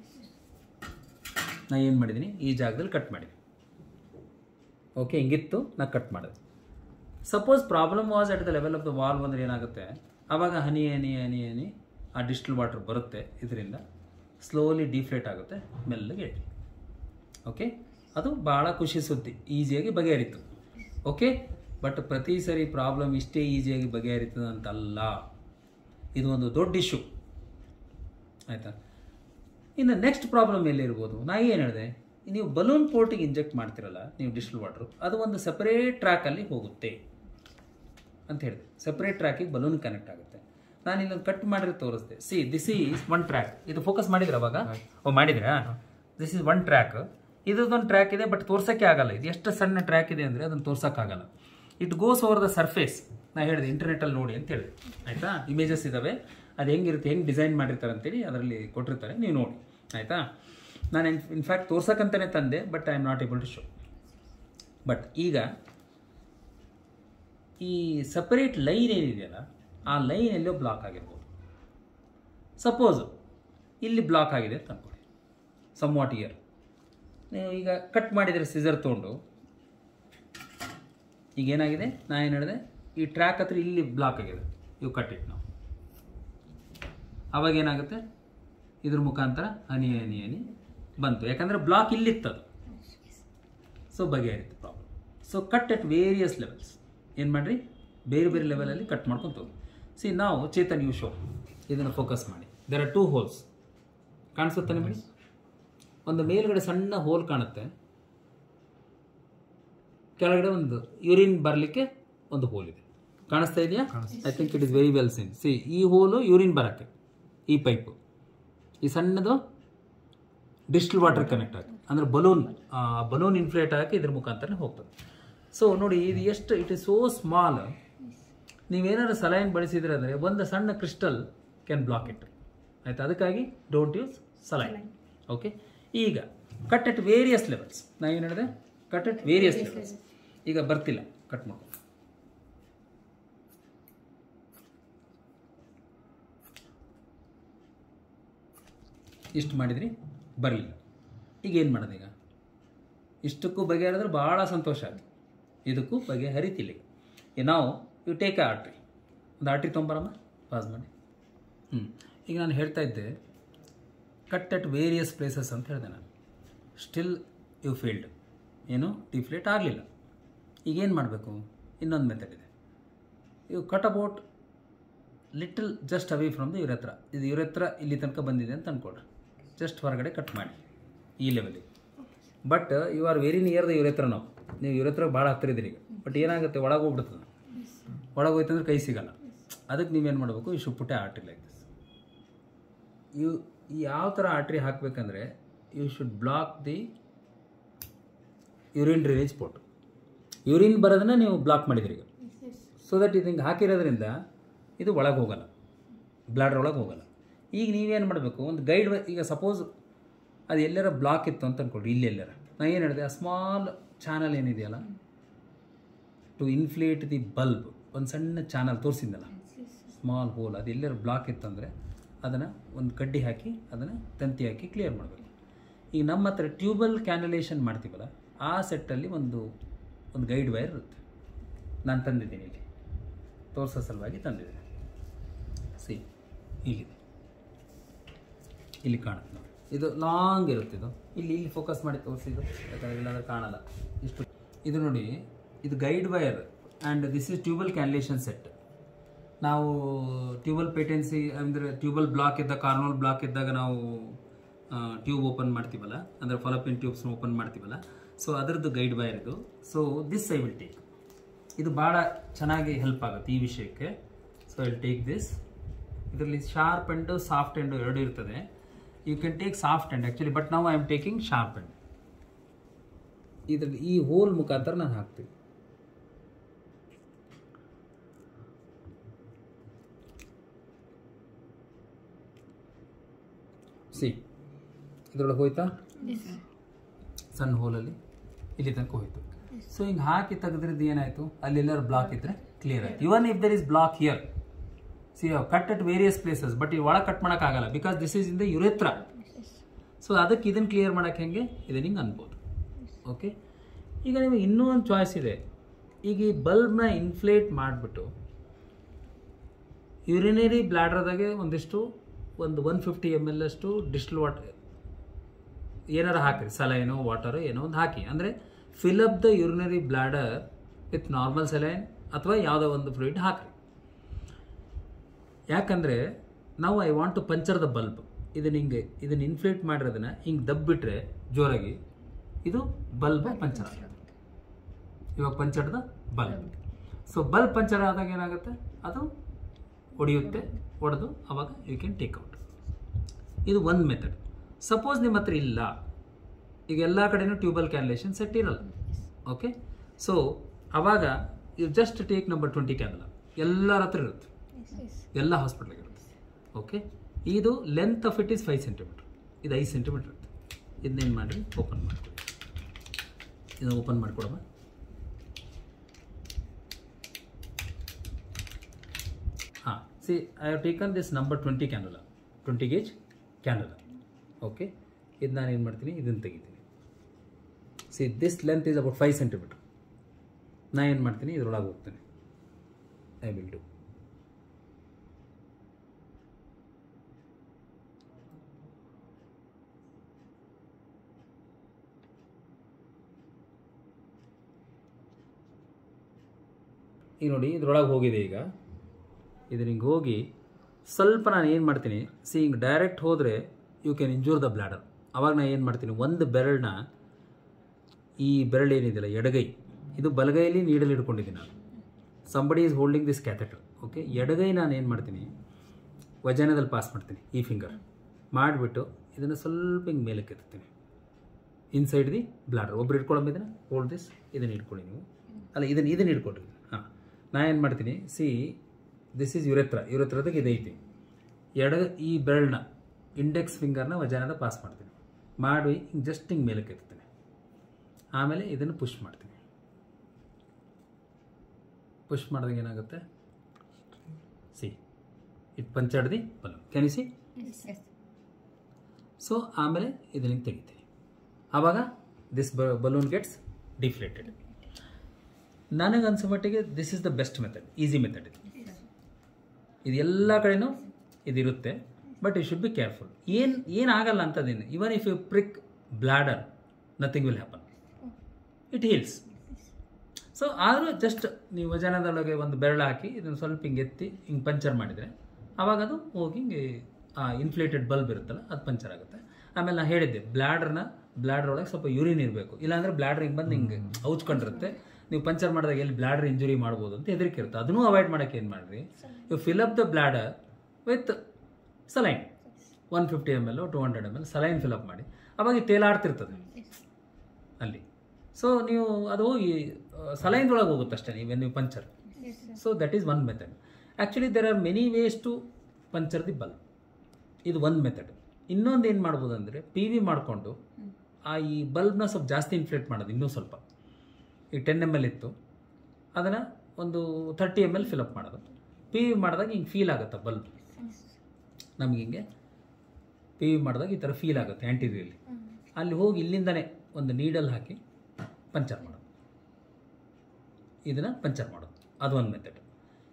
ನಾ ಏನು ಮಾಡಿದ್ದೀನಿ ಈ ಜಾಗದಲ್ಲಿ ಕಟ್ ಮಾಡಿದ್ದೀನಿ ಓಕೆ ಹಿಂಗಿತ್ತು ನಾ ಕಟ್ ಮಾಡಿದೆ suppose problem was at the level of the valve ಅಂದರೆ ಏನಾಗುತ್ತೆ ಆವಾಗ ಹನಿ ಹನಿ ಹನಿ ಹನಿ ಆ ಡಿಸ್ಟಿಲ್ ವಾಟರ್ ಬರುತ್ತೆ ಇದರಿಂದ ಸ್ಲೋಲಿ ಡಿಫ್ಲೇಟ್ ಆಗುತ್ತೆ ಮೆಲ್ಲಗೆ ಇಳಿ ಓಕೆ ಅದು ಭಾಳ ಖುಷಿ ಸುದ್ದಿ ಈಸಿಯಾಗಿ ಬಗೆಹರಿತು ಓಕೆ ಬಟ್ ಪ್ರತಿ ಸರಿ ಪ್ರಾಬ್ಲಮ್ ಇಷ್ಟೇ ಈಸಿಯಾಗಿ ಬಗೆಹರಿತದೆ ಅಂತಲ್ಲ ಇದು ಒಂದು ದೊಡ್ಡ ಇಶ್ಯೂ ಆಯಿತಾ ಇನ್ನು ನೆಕ್ಸ್ಟ್ ಪ್ರಾಬ್ಲಮ್ ಎಲ್ಲಿರ್ಬೋದು ನಾ ಏನು ಹೇಳಿದೆ ನೀವು ಬಲೂನ್ ಪೋರ್ಟಿಗೆ ಇಂಜೆಕ್ಟ್ ಮಾಡ್ತಿರಲ್ಲ ನೀವು ಡಿಸ್ಟಿಲ್ ವಾಟ್ರು ಅದು ಒಂದು ಸಪರೇಟ್ ಟ್ರ್ಯಾಕಲ್ಲಿ ಹೋಗುತ್ತೆ ಅಂತ ಹೇಳಿದೆ ಸಪ್ರೇಟ್ ಟ್ರ್ಯಾಕಿಗೆ ಬಲೂನ್ ಕನೆಕ್ಟ್ ಆಗುತ್ತೆ ನಾನು ಇಲ್ಲೊಂದು ಕಟ್ ಮಾಡಿದ್ರೆ ತೋರಿಸ್ದೆ see this is one track ಇದು ಫೋಕಸ್ ಮಾಡಿದ್ರ ಅವಾಗ ಓ ಮಾಡಿದ್ರಾ ದಿಸ್ ಈಸ್ ಒನ್ ಟ್ರ್ಯಾಕ್ ಇದೊಂದು ಟ್ರ್ಯಾಕ್ ಇದೆ ಬಟ್ ತೋರ್ಸೋಕ್ಕೆ ಆಗಲ್ಲ ಇದು ಎಷ್ಟು ಸಣ್ಣ ಟ್ರ್ಯಾಕ್ ಇದೆ ಅಂದರೆ ಅದನ್ನು ತೋರ್ಸೋಕ್ಕಾಗಲ್ಲ it goes over the surface ನಾ ಹೇಳಿದೆ ಇಂಟರ್ನೆಟಲ್ಲಿ ನೋಡಿ ಅಂತ ಹೇಳಿದೆ ಆಯಿತಾ ಇಮೇಜಸ್ ಇದ್ದಾವೆ ಅದು ಹೆಂಗಿರುತ್ತೆ ಹೆಂಗೆ ಡಿಸೈನ್ ಮಾಡಿರ್ತಾರೆ ಅಂತೇಳಿ ಅದರಲ್ಲಿ ಕೊಟ್ಟಿರ್ತಾರೆ ನೀವು ನೋಡಿ ಆಯಿತಾ ನಾನು ಇನ್ ಇನ್ಫ್ಯಾಕ್ಟ್ ತೋರ್ಸಕ್ಕಂತಲೇ ತಂದೆ but I am not able to show but ಈಗ ಈ ಸಪರೇಟ್ ಲೈನ್ ಏನಿದೆಯಲ್ಲ ಆ ಲೈನ್ ಎಲ್ಲೋ ಬ್ಲಾಕ್ ಆಗಿರ್ಬೋದು ಸಪೋಸ್ ಇಲ್ಲಿ ಬ್ಲಾಕ್ ಆಗಿದೆ ಅಂತ ಅನ್ಕೊಳ್ಳಿ ಸಮ್ ವಾಟ್ ಇಯರ್ ನೀವು ಈಗ ಕಟ್ ಮಾಡಿದರೆ ಸಿಸರ್ ತೊಗೊಂಡು ಈಗ ಏನಾಗಿದೆ ನಾ ಏನು ಹೇಳಿದೆ ಈ ಟ್ರ್ಯಾಕ್ ಹತ್ರ ಇಲ್ಲಿ ಬ್ಲಾಕ್ ಆಗಿದೆ ಇವು ಕಟ್ ಇಟ್ಟು ನಾವು ಅವಾಗ ಏನಾಗುತ್ತೆ ಇದ್ರ ಮುಖಾಂತರ ಹನಿ ಹನಿ ಹನಿ ಬಂತು ಯಾಕಂದರೆ ಬ್ಲಾಕ್ ಇಲ್ಲಿತ್ತದು ಸೊ ಬಗೆಹರಿತು problem so cut at various levels ಏನು ಮಾಡಿರಿ ಬೇರೆ ಬೇರೆ ಲೆವೆಲಲ್ಲಿ ಕಟ್ ಮಾಡ್ಕೊಂತ ಹೋಗಿ ಸಿ ನಾವು ಚೇತನ್ ಯು ಶೋ ಇದನ್ನು ಫೋಕಸ್ ಮಾಡಿ ದೇರ್ ಆರ್ ಟೂ ಹೋಲ್ಸ್ ಕಾಣಿಸುತ್ತೆ ನಿಮಗೆ ಒಂದು ಮೇಲ್ಗಡೆ ಸಣ್ಣ ಹೋಲ್ ಕಾಣುತ್ತೆ ಕೆಳಗಡೆ ಒಂದು ಯೂರಿನ್ ಬರಲಿಕ್ಕೆ ಒಂದು ಹೋಲ್ ಇದೆ ಕಾಣಿಸ್ತಾ ಇದೆಯಾ I think it is very well seen see ಈ ಹೋಲು ಯೂರಿನ್ ಬರೋಕ್ಕೆ ಈ ಪೈಪು ಈ ಸಣ್ಣದು ಡಿಸ್ಟಿಲ್ ವಾಟರ್ ಕನೆಕ್ಟ್ ಆಗಿ ಅಂದರೆ ಬಲೂನ್ ಬಲೂನ್ ಇನ್ಫ್ಲೇಟ್ ಆಗಿ ಇದ್ರ ಮುಖಾಂತರ ಹೋಗ್ತದೆ ಸೊ ನೋಡಿ ಇದು ಎಷ್ಟು ಇಟ್ ಇಸ್ ಸೋ ಸ್ಮಾಲ್ ನೀವೇನಾದ್ರು ಸಲೈನ್ ಬಳಸಿದ್ರೆ ಅಂದರೆ ಒಂದು ಸಣ್ಣ ಕ್ರಿಸ್ಟಲ್ ಕ್ಯಾನ್ ಬ್ಲಾಕ್ ಇಟ್ ಆಯ್ತಾ ಅದಕ್ಕಾಗಿ ಡೋಂಟ್ ಯೂಸ್ ಸಲೈನ್ ಓಕೆ ಈಗ ಕಟ್ ಎಟ್ ವೇರಿಯಸ್ ಲೆವೆಲ್ಸ್ ನಾ ಏನು ಹೇಳಿದೆ ಕಟ್ ಎಟ್ ವೇರಿಯಸ್ ಲೆವೆಲ್ಸ್ ಈಗ ಬರ್ತಿಲ್ಲ ಕಟ್ ಮಾಡ್ಕೊ ಇಷ್ಟು ಮಾಡಿದ್ರಿ ಬರಲಿಲ್ಲ ಈಗ ಏನು ಮಾಡೋದು ಈಗ ಇಷ್ಟಕ್ಕೂ ಬಗೆಹರಿದ್ರೆ ಭಾಳ ಸಂತೋಷ ಆಯ್ತು ಇದಕ್ಕೂ ಬಗೆಹರಿತಿಲ್ಲ ಈಗ ಈಗ ನಾವು ಯು ಟೇಕ್ ಅ ಆರ್ಟ್ರಿ ಒಂದು ಆರ್ಟ್ರಿ ತೊಗೊಂಬರಮ್ಮ ಪಾಸ್ ಮಾಡಿ ಹ್ಞೂ ಈಗ ನಾನು ಹೇಳ್ತಾ ಇದ್ದೆ ಕಟ್ ಅಟ್ ವೇರಿಯಸ್ ಪ್ಲೇಸಸ್ ಅಂತ ಹೇಳಿದೆ ನಾನು ಸ್ಟಿಲ್ ಯು ಫೀಲ್ಡ್ ಏನು ಡಿಫ್ಲೇಟ್ ಆಗಲಿಲ್ಲ ಈಗ ಏನು ಮಾಡಬೇಕು ಇನ್ನೊಂದು ಮೆಥಡ್ ಇದೆ you cut about little just away from the ಇವ್ರ ಹತ್ರ ಇದು ಇವ್ರ ಹತ್ರ ಇಲ್ಲಿ ತನಕ ಬಂದಿದೆ ಅಂತ ಅಂದ್ಕೊಡ್ರಿ ಜಸ್ಟ್ ಹೊರಗಡೆ ಕಟ್ ಮಾಡಿ ಈ ಲೆವೆಲಿಗೆ but you are very near the ಇವ್ರ ಹತ್ರ ನಾವು ನೀವು ಇವ್ರ ಹತ್ರ ಭಾಳ ಹತ್ತಿರ ಇದ್ದೀರಿ ಈಗ ಬಟ್ ಏನಾಗುತ್ತೆ ಒಳಗೆ ಹೋಗ್ಬಿಡ್ತದೆ ಒಳಗೆ ಹೋಯ್ತಂದ್ರೆ ಕೈ ಸಿಗಲ್ಲ ಅದಕ್ಕೆ ನೀವೇನು ಮಾಡಬೇಕು ಈ ಶುಪ್ಪುಟ್ಟೆ ಆರ್ಟ್ರಿ ಲೈಕ್ ದಿಸ್ ಯು ಯಾವ ಥರ ಆರ್ಟ್ರಿ ಹಾಕಬೇಕಂದ್ರೆ you should block the urine drainage port urine ಬರೋದನ್ನ ನೀವು ಬ್ಲಾಕ್ ಮಾಡಿದ್ರಿ ಈಗ ಸೊ ದಟ್ ಇದು ಹಿಂಗೆ ಹಾಕಿರೋದ್ರಿಂದ ಇದು ಒಳಗೆ ಹೋಗಲ್ಲ ಬ್ಲಾಡ್ರ್ ಒಳಗೆ ಹೋಗಲ್ಲ ಈಗ ನೀವೇನು ಮಾಡಬೇಕು ಒಂದು ಗೈಡ್ ಈಗ ಸಪೋಸ್ ಅದು ಎಲ್ಲರ ಬ್ಲಾಕ್ ಇತ್ತು ಅಂತ ಅಂದ್ಕೊಳ್ರಿ ಇಲ್ಲಿ ಎಲ್ಲರ ನಾ ಏನು ಹೇಳಿದೆ ಆ ಸ್ಮಾಲ್ ಚಾನಲ್ ಏನಿದೆಯಲ್ಲ ಟು ಇನ್ಫ್ಲೇಟ್ ದಿ ಬಲ್ಬ್ ಒಂದು ಸಣ್ಣ ಚಾನಲ್ ತೋರಿಸಿದ್ನಲ್ಲ ಸ್ಮಾಲ್ ಹೋಲ್ ಅದು ಎಲ್ಲರ ಬ್ಲಾಕ್ ಇತ್ತಂದರೆ ಅದನ್ನು ಒಂದು ಕಡ್ಡಿ ಹಾಕಿ ಅದನ್ನು ತಂತಿ ಹಾಕಿ ಕ್ಲಿಯರ್ ಮಾಡಬೇಕು ಈಗ ನಮ್ಮ ಹತ್ರ ಟ್ಯೂಬಲ್ ಕ್ಯಾನಲೇಷನ್ ಮಾಡ್ತೀವಲ್ಲ ಆ ಸೆಟ್ಟಲ್ಲಿ ಒಂದು ಒಂದು ಗೈಡ್ ವೈರ್ ಇರುತ್ತೆ ನಾನು ತಂದಿದ್ದೀನಿ ಇಲ್ಲಿ ತೋರಿಸೋ ಸಲುವಾಗಿ ತಂದಿದ್ದೀನಿ ಸಿ ಇಲ್ಲಿದೆ ಇಲ್ಲಿ ಕಾಣುತ್ತೆ ನೋಡಿ ಇದು ಲಾಂಗ್ ಇರುತ್ತೆ ಇದು ಇಲ್ಲಿ ಇಲ್ಲಿ ಫೋಕಸ್ ಮಾಡಿ ತೋರಿಸಿದ್ದು ಯಾಕಂದರೆ ಇಲ್ಲಾಂದ್ರೆ ಕಾಣಲ್ಲ ಇಷ್ಟು ಇದು ನೋಡಿ ಇದು guide wire and this is tubal cannulation set ನಾವು ಟ್ಯೂಬಲ್ ಪೇಟೆನ್ಸಿ ಅಂದರೆ ಟ್ಯೂಬಲ್ ಬ್ಲಾಕ್ ಇದ್ದಾಗ ಕಾರ್ನಲ್ ಬ್ಲಾಕ್ ಇದ್ದಾಗ ನಾವು ಟ್ಯೂಬ್ ಓಪನ್ ಮಾಡ್ತೀವಲ್ಲ ಅಂದರೆ ಫಾಲೋಪಿನ್ ಟ್ಯೂಬ್ಸ್ನ ಓಪನ್ ಮಾಡ್ತೀವಲ್ಲ ಸೊ ಅದರದ್ದು ಗೈಡ್ ವೈರ್ ಇದು so this I will take ಇದು ಭಾಳ ಚೆನ್ನಾಗಿ ಹೆಲ್ಪ್ ಆಗುತ್ತೆ ಈ ವಿಷಯಕ್ಕೆ so I will take this ಇದರಲ್ಲಿ ಶಾರ್ಪ್ ಆ್ಯಂಡ್ ಸಾಫ್ಟ್ ಆ್ಯಂಡ್ ಎರಡು ಇರ್ತದೆ you can take soft and actually but ನಾವು I am taking sharp and ಇದರಲ್ಲಿ ಈ ಹೋಲ್ ಮುಖಾಂತರ ನಾನು ಹಾಕ್ತೀನಿ ಸಿ ಇದರೊಳಗೆ ಹೋಯ್ತಾ ಸಣ್ಣ ಹೋಲಲ್ಲಿ ಇಲ್ಲಿ ತನಕ ಹೋಯ್ತು ಸೊ ಹಿಂಗೆ ಹಾಕಿ ತೆಗೆದ್ರದ್ದು ಏನಾಯಿತು ಅಲ್ಲಿ ಎಲ್ಲರೂ ಬ್ಲಾಕ್ ಇದ್ರೆ ಕ್ಲಿಯರ್ ಆಯ್ತು even if there is block here see cut at various places but ಈ ಒಳಗೆ ಕಟ್ ಮಾಡೋಕ್ಕಾಗಲ್ಲ because this is in the urethra so ಅದಕ್ಕೆ ಇದನ್ನು ಕ್ಲಿಯರ್ ಮಾಡೋಕ್ಕೆ ಹೆಂಗೆ ಇದನ್ನ ಹಿಂಗೆ ಅನ್ಬೋದು ಓಕೆ ಈಗ ನಿಮಗೆ ಇನ್ನೂ ಒಂದು ಚಾಯ್ಸ್ ಇದೆ ಈಗ ಈ ಬಲ್ಬ್ನ ಇನ್ಫ್ಲೇಟ್ ಮಾಡಿಬಿಟ್ಟು ಯುರಿನರಿ ಬ್ಲ್ಯಾಡ್ರದಾಗೆ ಒಂದಿಷ್ಟು ಒಂದು ಒನ್ ಫಿಫ್ಟಿ ಎಮ್ ಎಲ್ ಅಷ್ಟು ಡಿಸ್ಟಿಲ್ ವಾಟರ್ ಏನಾರ ಹಾಕಿರಿ ಸಲೈನು ವಾಟರು ಏನೋ ಒಂದು ಹಾಕಿ ಅಂದರೆ fill up the urinary bladder with normal saline ಅಥವಾ ಯಾವುದೋ ಒಂದು ಫ್ಲೂಯಿಡ್ ಹಾಕಿರಿ ಯಾಕಂದರೆ ನಾವು I want to puncture the bulb ಇದನ್ನ ಹಿಂಗೆ ಇದನ್ನ ಇನ್ಫ್ಲೇಟ್ ಮಾಡಿರೋದನ್ನ ಹಿಂಗೆ ದಬ್ಬಿಟ್ರೆ ಜೋರಾಗಿ ಇದು ಬಲ್ಬ್ ಪಂಚರ್ ಆಗುತ್ತೆ ಇವಾಗ ಪಂಚರ್ದ ಬಲ್ಬ್ ಸೊ ಬಲ್ಬ್ ಪಂಚರ್ ಆದಾಗ ಏನಾಗುತ್ತೆ ಅದು ಹೊಡೆಯುತ್ತೆ ಹೊಡೆದು ಅವಾಗ ಯು ಕ್ಯಾನ್ ಟೇಕ್ ಔಟ್ ಇದು ಒಂದು ಮೆಥಡ್ ಸಪೋಸ್ ನಿಮ್ಮ ಹತ್ರ ಇಲ್ಲ ಈಗ ಎಲ್ಲ ಕಡೆನೂ ಟ್ಯೂಬಲ್ ಕ್ಯಾನ್ಲೇಷನ್ ಸೆಟ್ ಇರಲ್ಲ ಓಕೆ ಸೊ ಅವಾಗ you just take number twenty cannula ಎಲ್ಲರ ಹತ್ರ ಇರುತ್ತೆ ಎಲ್ಲ ಹಾಸ್ಪಿಟ್ಲಿಗೆ ಇರುತ್ತೆ ಓಕೆ ಇದು length of it is five centimetre ಇದು ಐದು ಸೆಂಟಿಮೀಟ್ರ್ ಇರುತ್ತೆ ಇದನ್ನೇನು ಮಾಡಿರಿ ಓಪನ್ ಮಾಡ್ಕೊಳ್ಳಿ ಇದನ್ನು ಓಪನ್ ಮಾಡಿಕೊಡಮ್ಮ ಹಾಂ see I have taken this number twenty cannula twenty gauge cannula okay ಇದು ನಾನು ಏನು ಮಾಡ್ತೀನಿ ಇದನ್ನು ತೆಗಿತೀನಿ see this length is about five centimetre ನಾ ಏನು ಮಾಡ್ತೀನಿ ಇದರೊಳಗೆ ಹೋಗ್ತೀನಿ ಐ ವಿಲ್ ಡು ಈಗ ನೋಡಿ ಇದ್ರೊಳಗೆ ಹೋಗಿದೆ ಈಗ ಇದನ್ನ ಹಿಂಗೆ ಹೋಗಿ ಸ್ವಲ್ಪ ನಾನು ಏನು ಮಾಡ್ತೀನಿ ಸಿ ಹಿಂಗೆ ಡೈರೆಕ್ಟ್ ಹೋದರೆ you can injure the bladder ಅವಾಗ ನಾನು ಏನು ಮಾಡ್ತೀನಿ ಒಂದು ಬೆರಳನ್ನ ಈ ಬೆರಳು ಏನಿದೆಯಲ್ಲ ಎಡಗೈ ಇದು ಬಲಗೈಯಲ್ಲಿ ನೀಡಲು ಹಿಡ್ಕೊಂಡಿದ್ದೀನಿ ನಾನು somebody is holding this catheter okay ಎಡಗೈ ನಾನು ಏನು ಮಾಡ್ತೀನಿ ವಜನದಲ್ಲಿ ಪಾಸ್ ಮಾಡ್ತೀನಿ ಈ ಫಿಂಗರ್ ಮಾಡಿಬಿಟ್ಟು ಇದನ್ನು ಸ್ವಲ್ಪ ಹಿಂಗೆ ಮೇಲಕ್ಕೆ ಎತ್ತೀನಿ ಇನ್ಸೈಡ್ ದಿ ಬ್ಲಾಡರ್ ಒಬ್ರು ಇಟ್ಕೊಳ್ಳೋ ಇದನ್ನು ಹೋಲ್ಡ್ ದಿಸ್ ಇದನ್ನು ಇಟ್ಕೊಳ್ಳಿ ನೀವು ಅಲ್ಲ ಇದನ್ನು ಇದನ್ನು ಇಟ್ಕೊಳ್ರಿ ಹಾಂ ನಾ ಏನು ಮಾಡ್ತೀನಿ ಸಿ ದಿಸ್ ಈಸ್ ಯುರೆತ್ರ ಯುರೆತ್ರದಾಗ ಇದೈತಿ ಎಡ ಈ ಬೆರಳನ್ನ ಇಂಡೆಕ್ಸ್ ಫಿಂಗರ್ನ ವಜನದ ಪಾಸ್ ಮಾಡ್ತೀನಿ ಮಾಡಿ ಹಿಂಗೆ ಜಸ್ಟ್ ಹಿಂಗೆ ಮೇಲಕ್ಕೆ ಎತ್ತೀನಿ ಆಮೇಲೆ ಇದನ್ನು ಪುಷ್ ಮಾಡ್ತೀನಿ ಪುಷ್ ಮಾಡಿದಾಗ ಏನಾಗುತ್ತೆ see it punctured the balloon can you see so ಆಮೇಲೆ ಇದನ್ನ ಹಿಂಗೆ ತೆಗಿತೀನಿ ಆವಾಗ ದಿಸ್ ಬಲೂನ್ ಗೆಟ್ಸ್ ಡಿಫ್ಲೇಟೆಡ್ ನನಗೆ ಅನ್ಸೋ ಮಟ್ಟಿಗೆ this is the best method easy method ಇದು ಇದು ಎಲ್ಲ ಕಡೆನೂ ಇದಿರುತ್ತೆ but you should be careful ಏನು ಏನಾಗಲ್ಲ ಅಂತದೇನು even if you prick bladder nothing will happen it heals so ಆದರೂ ಜಸ್ಟ್ ನೀವು ವಜನದೊಳಗೆ ಒಂದು ಬೆರಳು ಹಾಕಿ ಇದನ್ನು ಸ್ವಲ್ಪ ಹಿಂಗೆ ಎತ್ತಿ ಹಿಂಗೆ ಪಂಚರ್ ಮಾಡಿದರೆ ಆವಾಗ ಅದು ಹೋಗಿ ಹಿಂಗೆ ಆ ಇನ್ಫ್ಲೇಟೆಡ್ ಬಲ್ಬ್ ಇರುತ್ತಲ್ಲ ಅದು ಪಂಚರ್ ಆಗುತ್ತೆ ಆಮೇಲೆ ನಾನು ಹೇಳಿದ್ದೆ ಬ್ಲಾಡ್ರನ್ನ ಬ್ಲಾಡ್ರ್ ಒಳಗೆ ಸ್ವಲ್ಪ ಯೂರಿನ್ ಇರಬೇಕು ಇಲ್ಲಾಂದ್ರೆ ಬ್ಲಾಡ್ರ್ ಹಿಂಗೆ ಬಂದು ಹಿಂಗೆ ಔಚ್ಕೊಂಡಿರುತ್ತೆ ನೀವು ಪಂಚರ್ ಮಾಡಿದಾಗ ಎಲ್ಲಿ ಬ್ಲಾಡರ್ ಇಂಜುರಿ ಮಾಡ್ಬೋದು ಅಂತ ಹೆದರಿಕೆ ಇರುತ್ತೆ ಅದನ್ನೂ ಅವಾಯ್ಡ್ ಮಾಡೋಕ್ಕೆ ಏನು ಮಾಡಿರಿ you fill up the bladder with saline one fifty M L two hundred M L saline fill up ಮಾಡಿ ಅವಾಗ ಈ ತೇಲಾಡ್ತಿರ್ತದೆ ಅಲ್ಲಿ ಸೊ ನೀವು ಅದು ಹೋಗಿ ಸಲೈನ್ದೊಳಗೆ ಹೋಗುತ್ತೆ ಅಷ್ಟೇ ನೀವು ನೀವು puncture so that is one method actually there are many ways to puncture the bulb ಇದು ಒಂದು ಮೆಥಡ್ ಇನ್ನೊಂದು ಏನು ಮಾಡ್ಬೋದು ಅಂದರೆ ಪಿ ವಿ ಮಾಡಿಕೊಂಡು ಆ ಈ ಬಲ್ಬ್ನ ಸ್ವಲ್ಪ ಜಾಸ್ತಿ ಇನ್ಫ್ಲೇಟ್ ಮಾಡೋದು ಇನ್ನೂ ಸ್ವಲ್ಪ ಈ ಟೆನ್ ಎಮ್ ಎಲ್ ಇತ್ತು ಅದನ್ನು ಒಂದು ತರ್ಟಿ ಎಮ್ ಎಲ್ ಫಿಲಪ್ ಮಾಡೋದು ಪಿ ವಿ ಮಾಡಿದಾಗ ಹಿಂಗೆ ಫೀಲ್ ಆಗುತ್ತೆ ಬಲ್ಬ್ ನಮ್ಗೆ ಹಿಂಗೆ ಪಿ ವಿ ಮಾಡಿದಾಗ ಈ ಥರ ಫೀಲ್ ಆಗುತ್ತೆ ಆ್ಯಂಟಿರಿಯಲ್ಲಿ ಅಲ್ಲಿ ಹೋಗಿ ಇಲ್ಲಿಂದನೇ ಒಂದು ನೀಡಲ್ ಹಾಕಿ ಪಂಚರ್ ಮಾಡೋದು ಇದನ್ನು ಪಂಚರ್ ಮಾಡೋದು ಅದು ಒಂದು ಮೆಥಡ್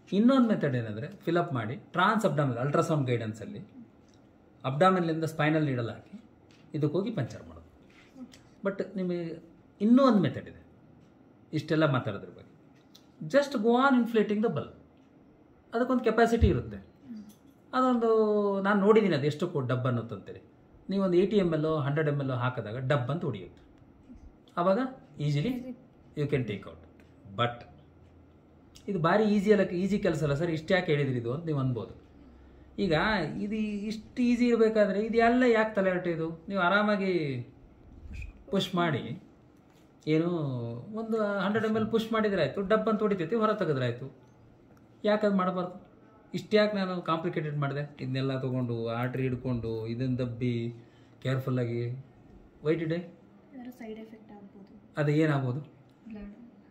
ಇನ್ನೊಂದು ಮೆಥಡ್ ಏನಂದರೆ ಫಿಲಪ್ ಮಾಡಿ ಟ್ರಾನ್ಸ್ ಅಬ್ಡಾಮಿನಲ್ ಅಲ್ಟ್ರಾಸೌಂಡ್ ಗೈಡೆನ್ಸಲ್ಲಿ ಅಬ್ಡಾಮಿನಲ್ಲಿಂದ ಸ್ಪೈನಲ್ ನೀಡಲ್ ಹಾಕಿ ಇದಕ್ಕೆ ಹೋಗಿ ಪಂಚರ್ ಮಾಡೋದು ಬಟ್ ನಿಮಗೆ ಇನ್ನೂ ಒಂದು ಮೆಥಡ್ ಇದೆ ಇಷ್ಟೆಲ್ಲ ಮಾತಾಡೋದ್ರ ಬಗ್ಗೆ just go on inflating the bulb ಅದಕ್ಕೊಂದು ಕೆಪಾಸಿಟಿ ಇರುತ್ತೆ ಅದೊಂದು ನಾನು ನೋಡಿದ್ದೀನಿ ಅದು ಎಷ್ಟು ಕೊ ಡಬ್ ಅನ್ನುತ್ತಂತೇಳಿ ನೀವು ಒಂದು eighty M L hundred M L ಹಾಕಿದಾಗ ಡಬ್ ಅಂತ ಹೊಡಿಯುತ್ತೆ ಆವಾಗ easily you can take out but ಇದು ಭಾರಿ ಈಸಿ ಅಲ್ಲ ಈಸಿ ಕೆಲಸ ಅಲ್ಲ ಸರ್ ಇಷ್ಟು ಯಾಕೆ ಹೇಳಿದ್ರಿ ಇದು ಅಂತ ನೀವು ಅನ್ಬೋದು ಈಗ ಇದು ಇಷ್ಟು ಈಸಿ ಇರಬೇಕಾದ್ರೆ ಇದು ಎಲ್ಲ ಯಾಕೆ ತಲೆ ಇದು ನೀವು ಆರಾಮಾಗಿ ಪುಷ್ ಮಾಡಿ ಏನು ಒಂದು ಹಂಡ್ರೆಡ್ ಎಮ್ ಎಲ್ ಪುಷ್ ಮಾಡಿದ್ರೆ ಆಯಿತು ಡಬ್ ಅಂತ ಹೊಡಿತೈತಿ ಹೊರ ತೆಗೆದ್ರೆ ಆಯಿತು ಯಾಕೆ ಅದು ಮಾಡಬಾರ್ದು ಇಷ್ಟು ಯಾಕೆ ನಾನು ಕಾಂಪ್ಲಿಕೇಟೆಡ್ ಮಾಡಿದೆ ಇದನ್ನೆಲ್ಲ ತೊಗೊಂಡು ಆರ್ಟ್ರಿ ಹಿಡ್ಕೊಂಡು ಇದನ್ನು ದಬ್ಬಿ ಕೇರ್ಫುಲ್ಲಾಗಿ ವೈಟ್ ಡೇ ಏನಾದ್ರು ಸೈಡ್ ಎಫೆಕ್ಟ್ ಆಗ್ಬೋದು ಅದು ಏನಾಗ್ಬೋದು ಬ್ಲಡ್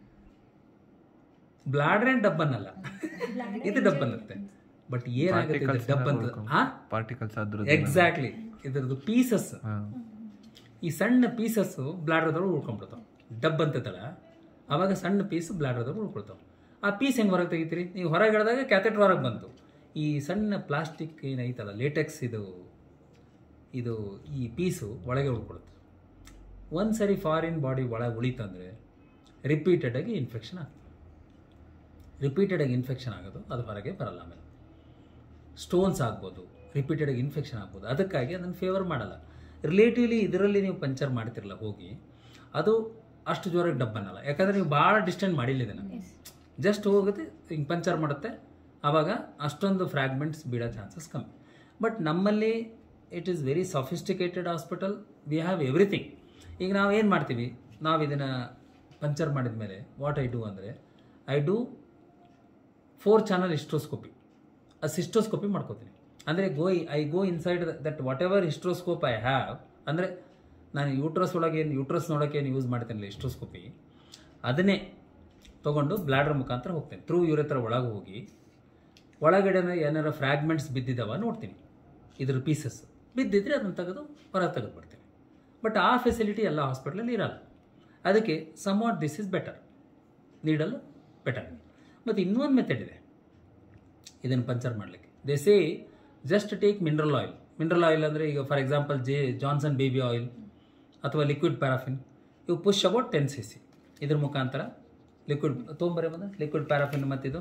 ಬ್ಲಾಡ್ರೆ ಡಬ್ ಅನ್ನಲ್ಲ ಇದು ಡಬ್ ಅನ್ನತ್ತೆ ಬಟ್ ಏನಾಗುತ್ತೆ ಇದು ಡಬ್ ಅಂತ ಹಾ ಪಾರ್ಟಿಕಲ್ಸ್ ಅದ್ರದ್ದು ಎಕ್ಸಾಕ್ಟ್ಲಿ ಇದ್ರದ್ದು ಪೀಸಸ್ ಹಾ. ಈ ಸಣ್ಣ ಪೀಸಸ್ ಬ್ಲಾಡ್ರದೊಳಗೆ ಉಳ್ಕೊಂಡ್ಬಿಡ್ತಾವೆ ಡಬ್ ಅಂತ ತಳ ಅವಾಗ ಸಣ್ಣ ಪೀಸ್ ಬ್ಲಾಡ್ರದೊಳಗೆ ಉಳ್ಕೊಳ್ತಾವೆ ಆ ಪೀಸ್ ಹೆಂಗೆ ಹೊರಗೆ ತೆಗಿತೀರಿ ನೀವು ಹೊರಗೆ ಹಿಡಿದಾಗ ಕ್ಯಾಥೆಟ್ ಹೊರಗೆ ಬಂತು ಈ ಸಣ್ಣ ಪ್ಲಾಸ್ಟಿಕ್ ಏನೈತಲ್ಲ ಲೇಟೆಕ್ಸ್ ಇದು ಇದು ಈ ಪೀಸು ಒಳಗೆ ಉಳ್ಕೊಳುತ್ತೆ ಒಂದು ಸರಿ ಫಾರಿನ್ ಬಾಡಿ ಒಳಗೆ ಉಳಿತಂದರೆ ರಿಪೀಟೆಡಾಗಿ ಇನ್ಫೆಕ್ಷನ್ ಆಗ್ತದೆ ರಿಪೀಟೆಡಾಗಿ ಇನ್ಫೆಕ್ಷನ್ ಆಗೋದು ಅದು ಹೊರಗೆ ಬರಲ್ಲ ಆಮೇಲೆ ಸ್ಟೋನ್ಸ್ ಆಗ್ಬೋದು ರಿಪೀಟೆಡಾಗಿ ಇನ್ಫೆಕ್ಷನ್ ಆಗ್ಬೋದು ಅದಕ್ಕಾಗಿ ಅದನ್ನು ಫೇವರ್ ಮಾಡಲ್ಲ ರಿಲೇಟಿವ್ಲಿ ಇದರಲ್ಲಿ ನೀವು ಪಂಚರ್ ಮಾಡ್ತಿರಲ್ಲ ಹೋಗಿ ಅದು ಅಷ್ಟು ಜೋರಾಗಿ ಡಬ್ ಅನ್ನಲ್ಲ ಯಾಕಂದರೆ ನೀವು ಭಾಳ ಡಿಸ್ಟೆಂಟ್ ಮಾಡಿಲ್ಲ ಇದನ್ನು ಜಸ್ಟ್ ಹೋಗುತ್ತೆ ಹಿಂಗೆ ಪಂಚರ್ ಮಾಡುತ್ತೆ ಆವಾಗ ಅಷ್ಟೊಂದು ಫ್ರ್ಯಾಗ್ಮೆಂಟ್ಸ್ ಬೀಳೋ ಚಾನ್ಸಸ್ ಕಮ್ಮಿ ಬಟ್ ನಮ್ಮಲ್ಲಿ it is very sophisticated hospital we have everything ಈಗ ನಾವು ಏನು ಮಾಡ್ತೀವಿ ನಾವು ಇದನ್ನು ಪಂಚರ್ ಮಾಡಿದ ಮೇಲೆ ವಾಟ್ ಐ ಡೂ ಅಂದರೆ I do four channel hysteroscopy ಆ ಸಿಸ್ಟೋಸ್ಕೋಪಿ ಮಾಡ್ಕೋತೀನಿ ಅಂದರೆ go I go inside that whatever hysteroscope I have ಅಂದರೆ ನಾನು ಯೂಟ್ರಸ್ ಒಳಗೆ ಏನು ಯೂಟ್ರಸ್ ನೋಡೋಕ್ಕೆ ಏನು ಯೂಸ್ ಮಾಡ್ತೀನಲ್ಲ ಹಿಸ್ಟ್ರೋಸ್ಕೋಪಿ ಅದನ್ನೇ ತೊಗೊಂಡು ಬ್ಲಾಡರ್ ಮುಖಾಂತರ ಹೋಗ್ತೇನೆ ಥ್ರೂ ಯೂರೆತ್ರ ಒಳಗೆ ಹೋಗಿ ಒಳಗಡೆ ಏನಾರ ಫ್ರ್ಯಾಗ್ಮೆಂಟ್ಸ್ ಬಿದ್ದಿದ್ದಾವ ನೋಡ್ತೀನಿ ಇದ್ರ ಪೀಸಸ್ ಬಿದ್ದಿದ್ರೆ ಅದನ್ನು ತೆಗೆದು ಹೊರಗೆ ತೆಗೆದು ಬಿಡ್ತೀನಿ ಬಟ್ ಆ ಫೆಸಿಲಿಟಿ ಎಲ್ಲ ಹಾಸ್ಪಿಟ್ಲಲ್ಲಿ ಇರಲ್ಲ ಅದಕ್ಕೆ somewhat this is better needle better ಮತ್ತು ಇನ್ನೊಂದು ಮೆಥಡ್ ಇದೆ ಇದನ್ನು ಪಂಚರ್ ಮಾಡಲಿಕ್ಕೆ they say just take mineral oil mineral oil ಅಂದರೆ ಈಗ for example J Johnson baby oil ಅಥವಾ ಲಿಕ್ವಿಡ್ ಪ್ಯಾರಾಫಿನ್ ಇವು push about ten C C ಇದ್ರ ಮುಖಾಂತರ ಲಿಕ್ವಿಡ್ ತೊಗೊಂಬರೇ ಬಂದ ಲಿಕ್ವಿಡ್ ಪ್ಯಾರಾಫಿನ್ ಮತ್ತಿದು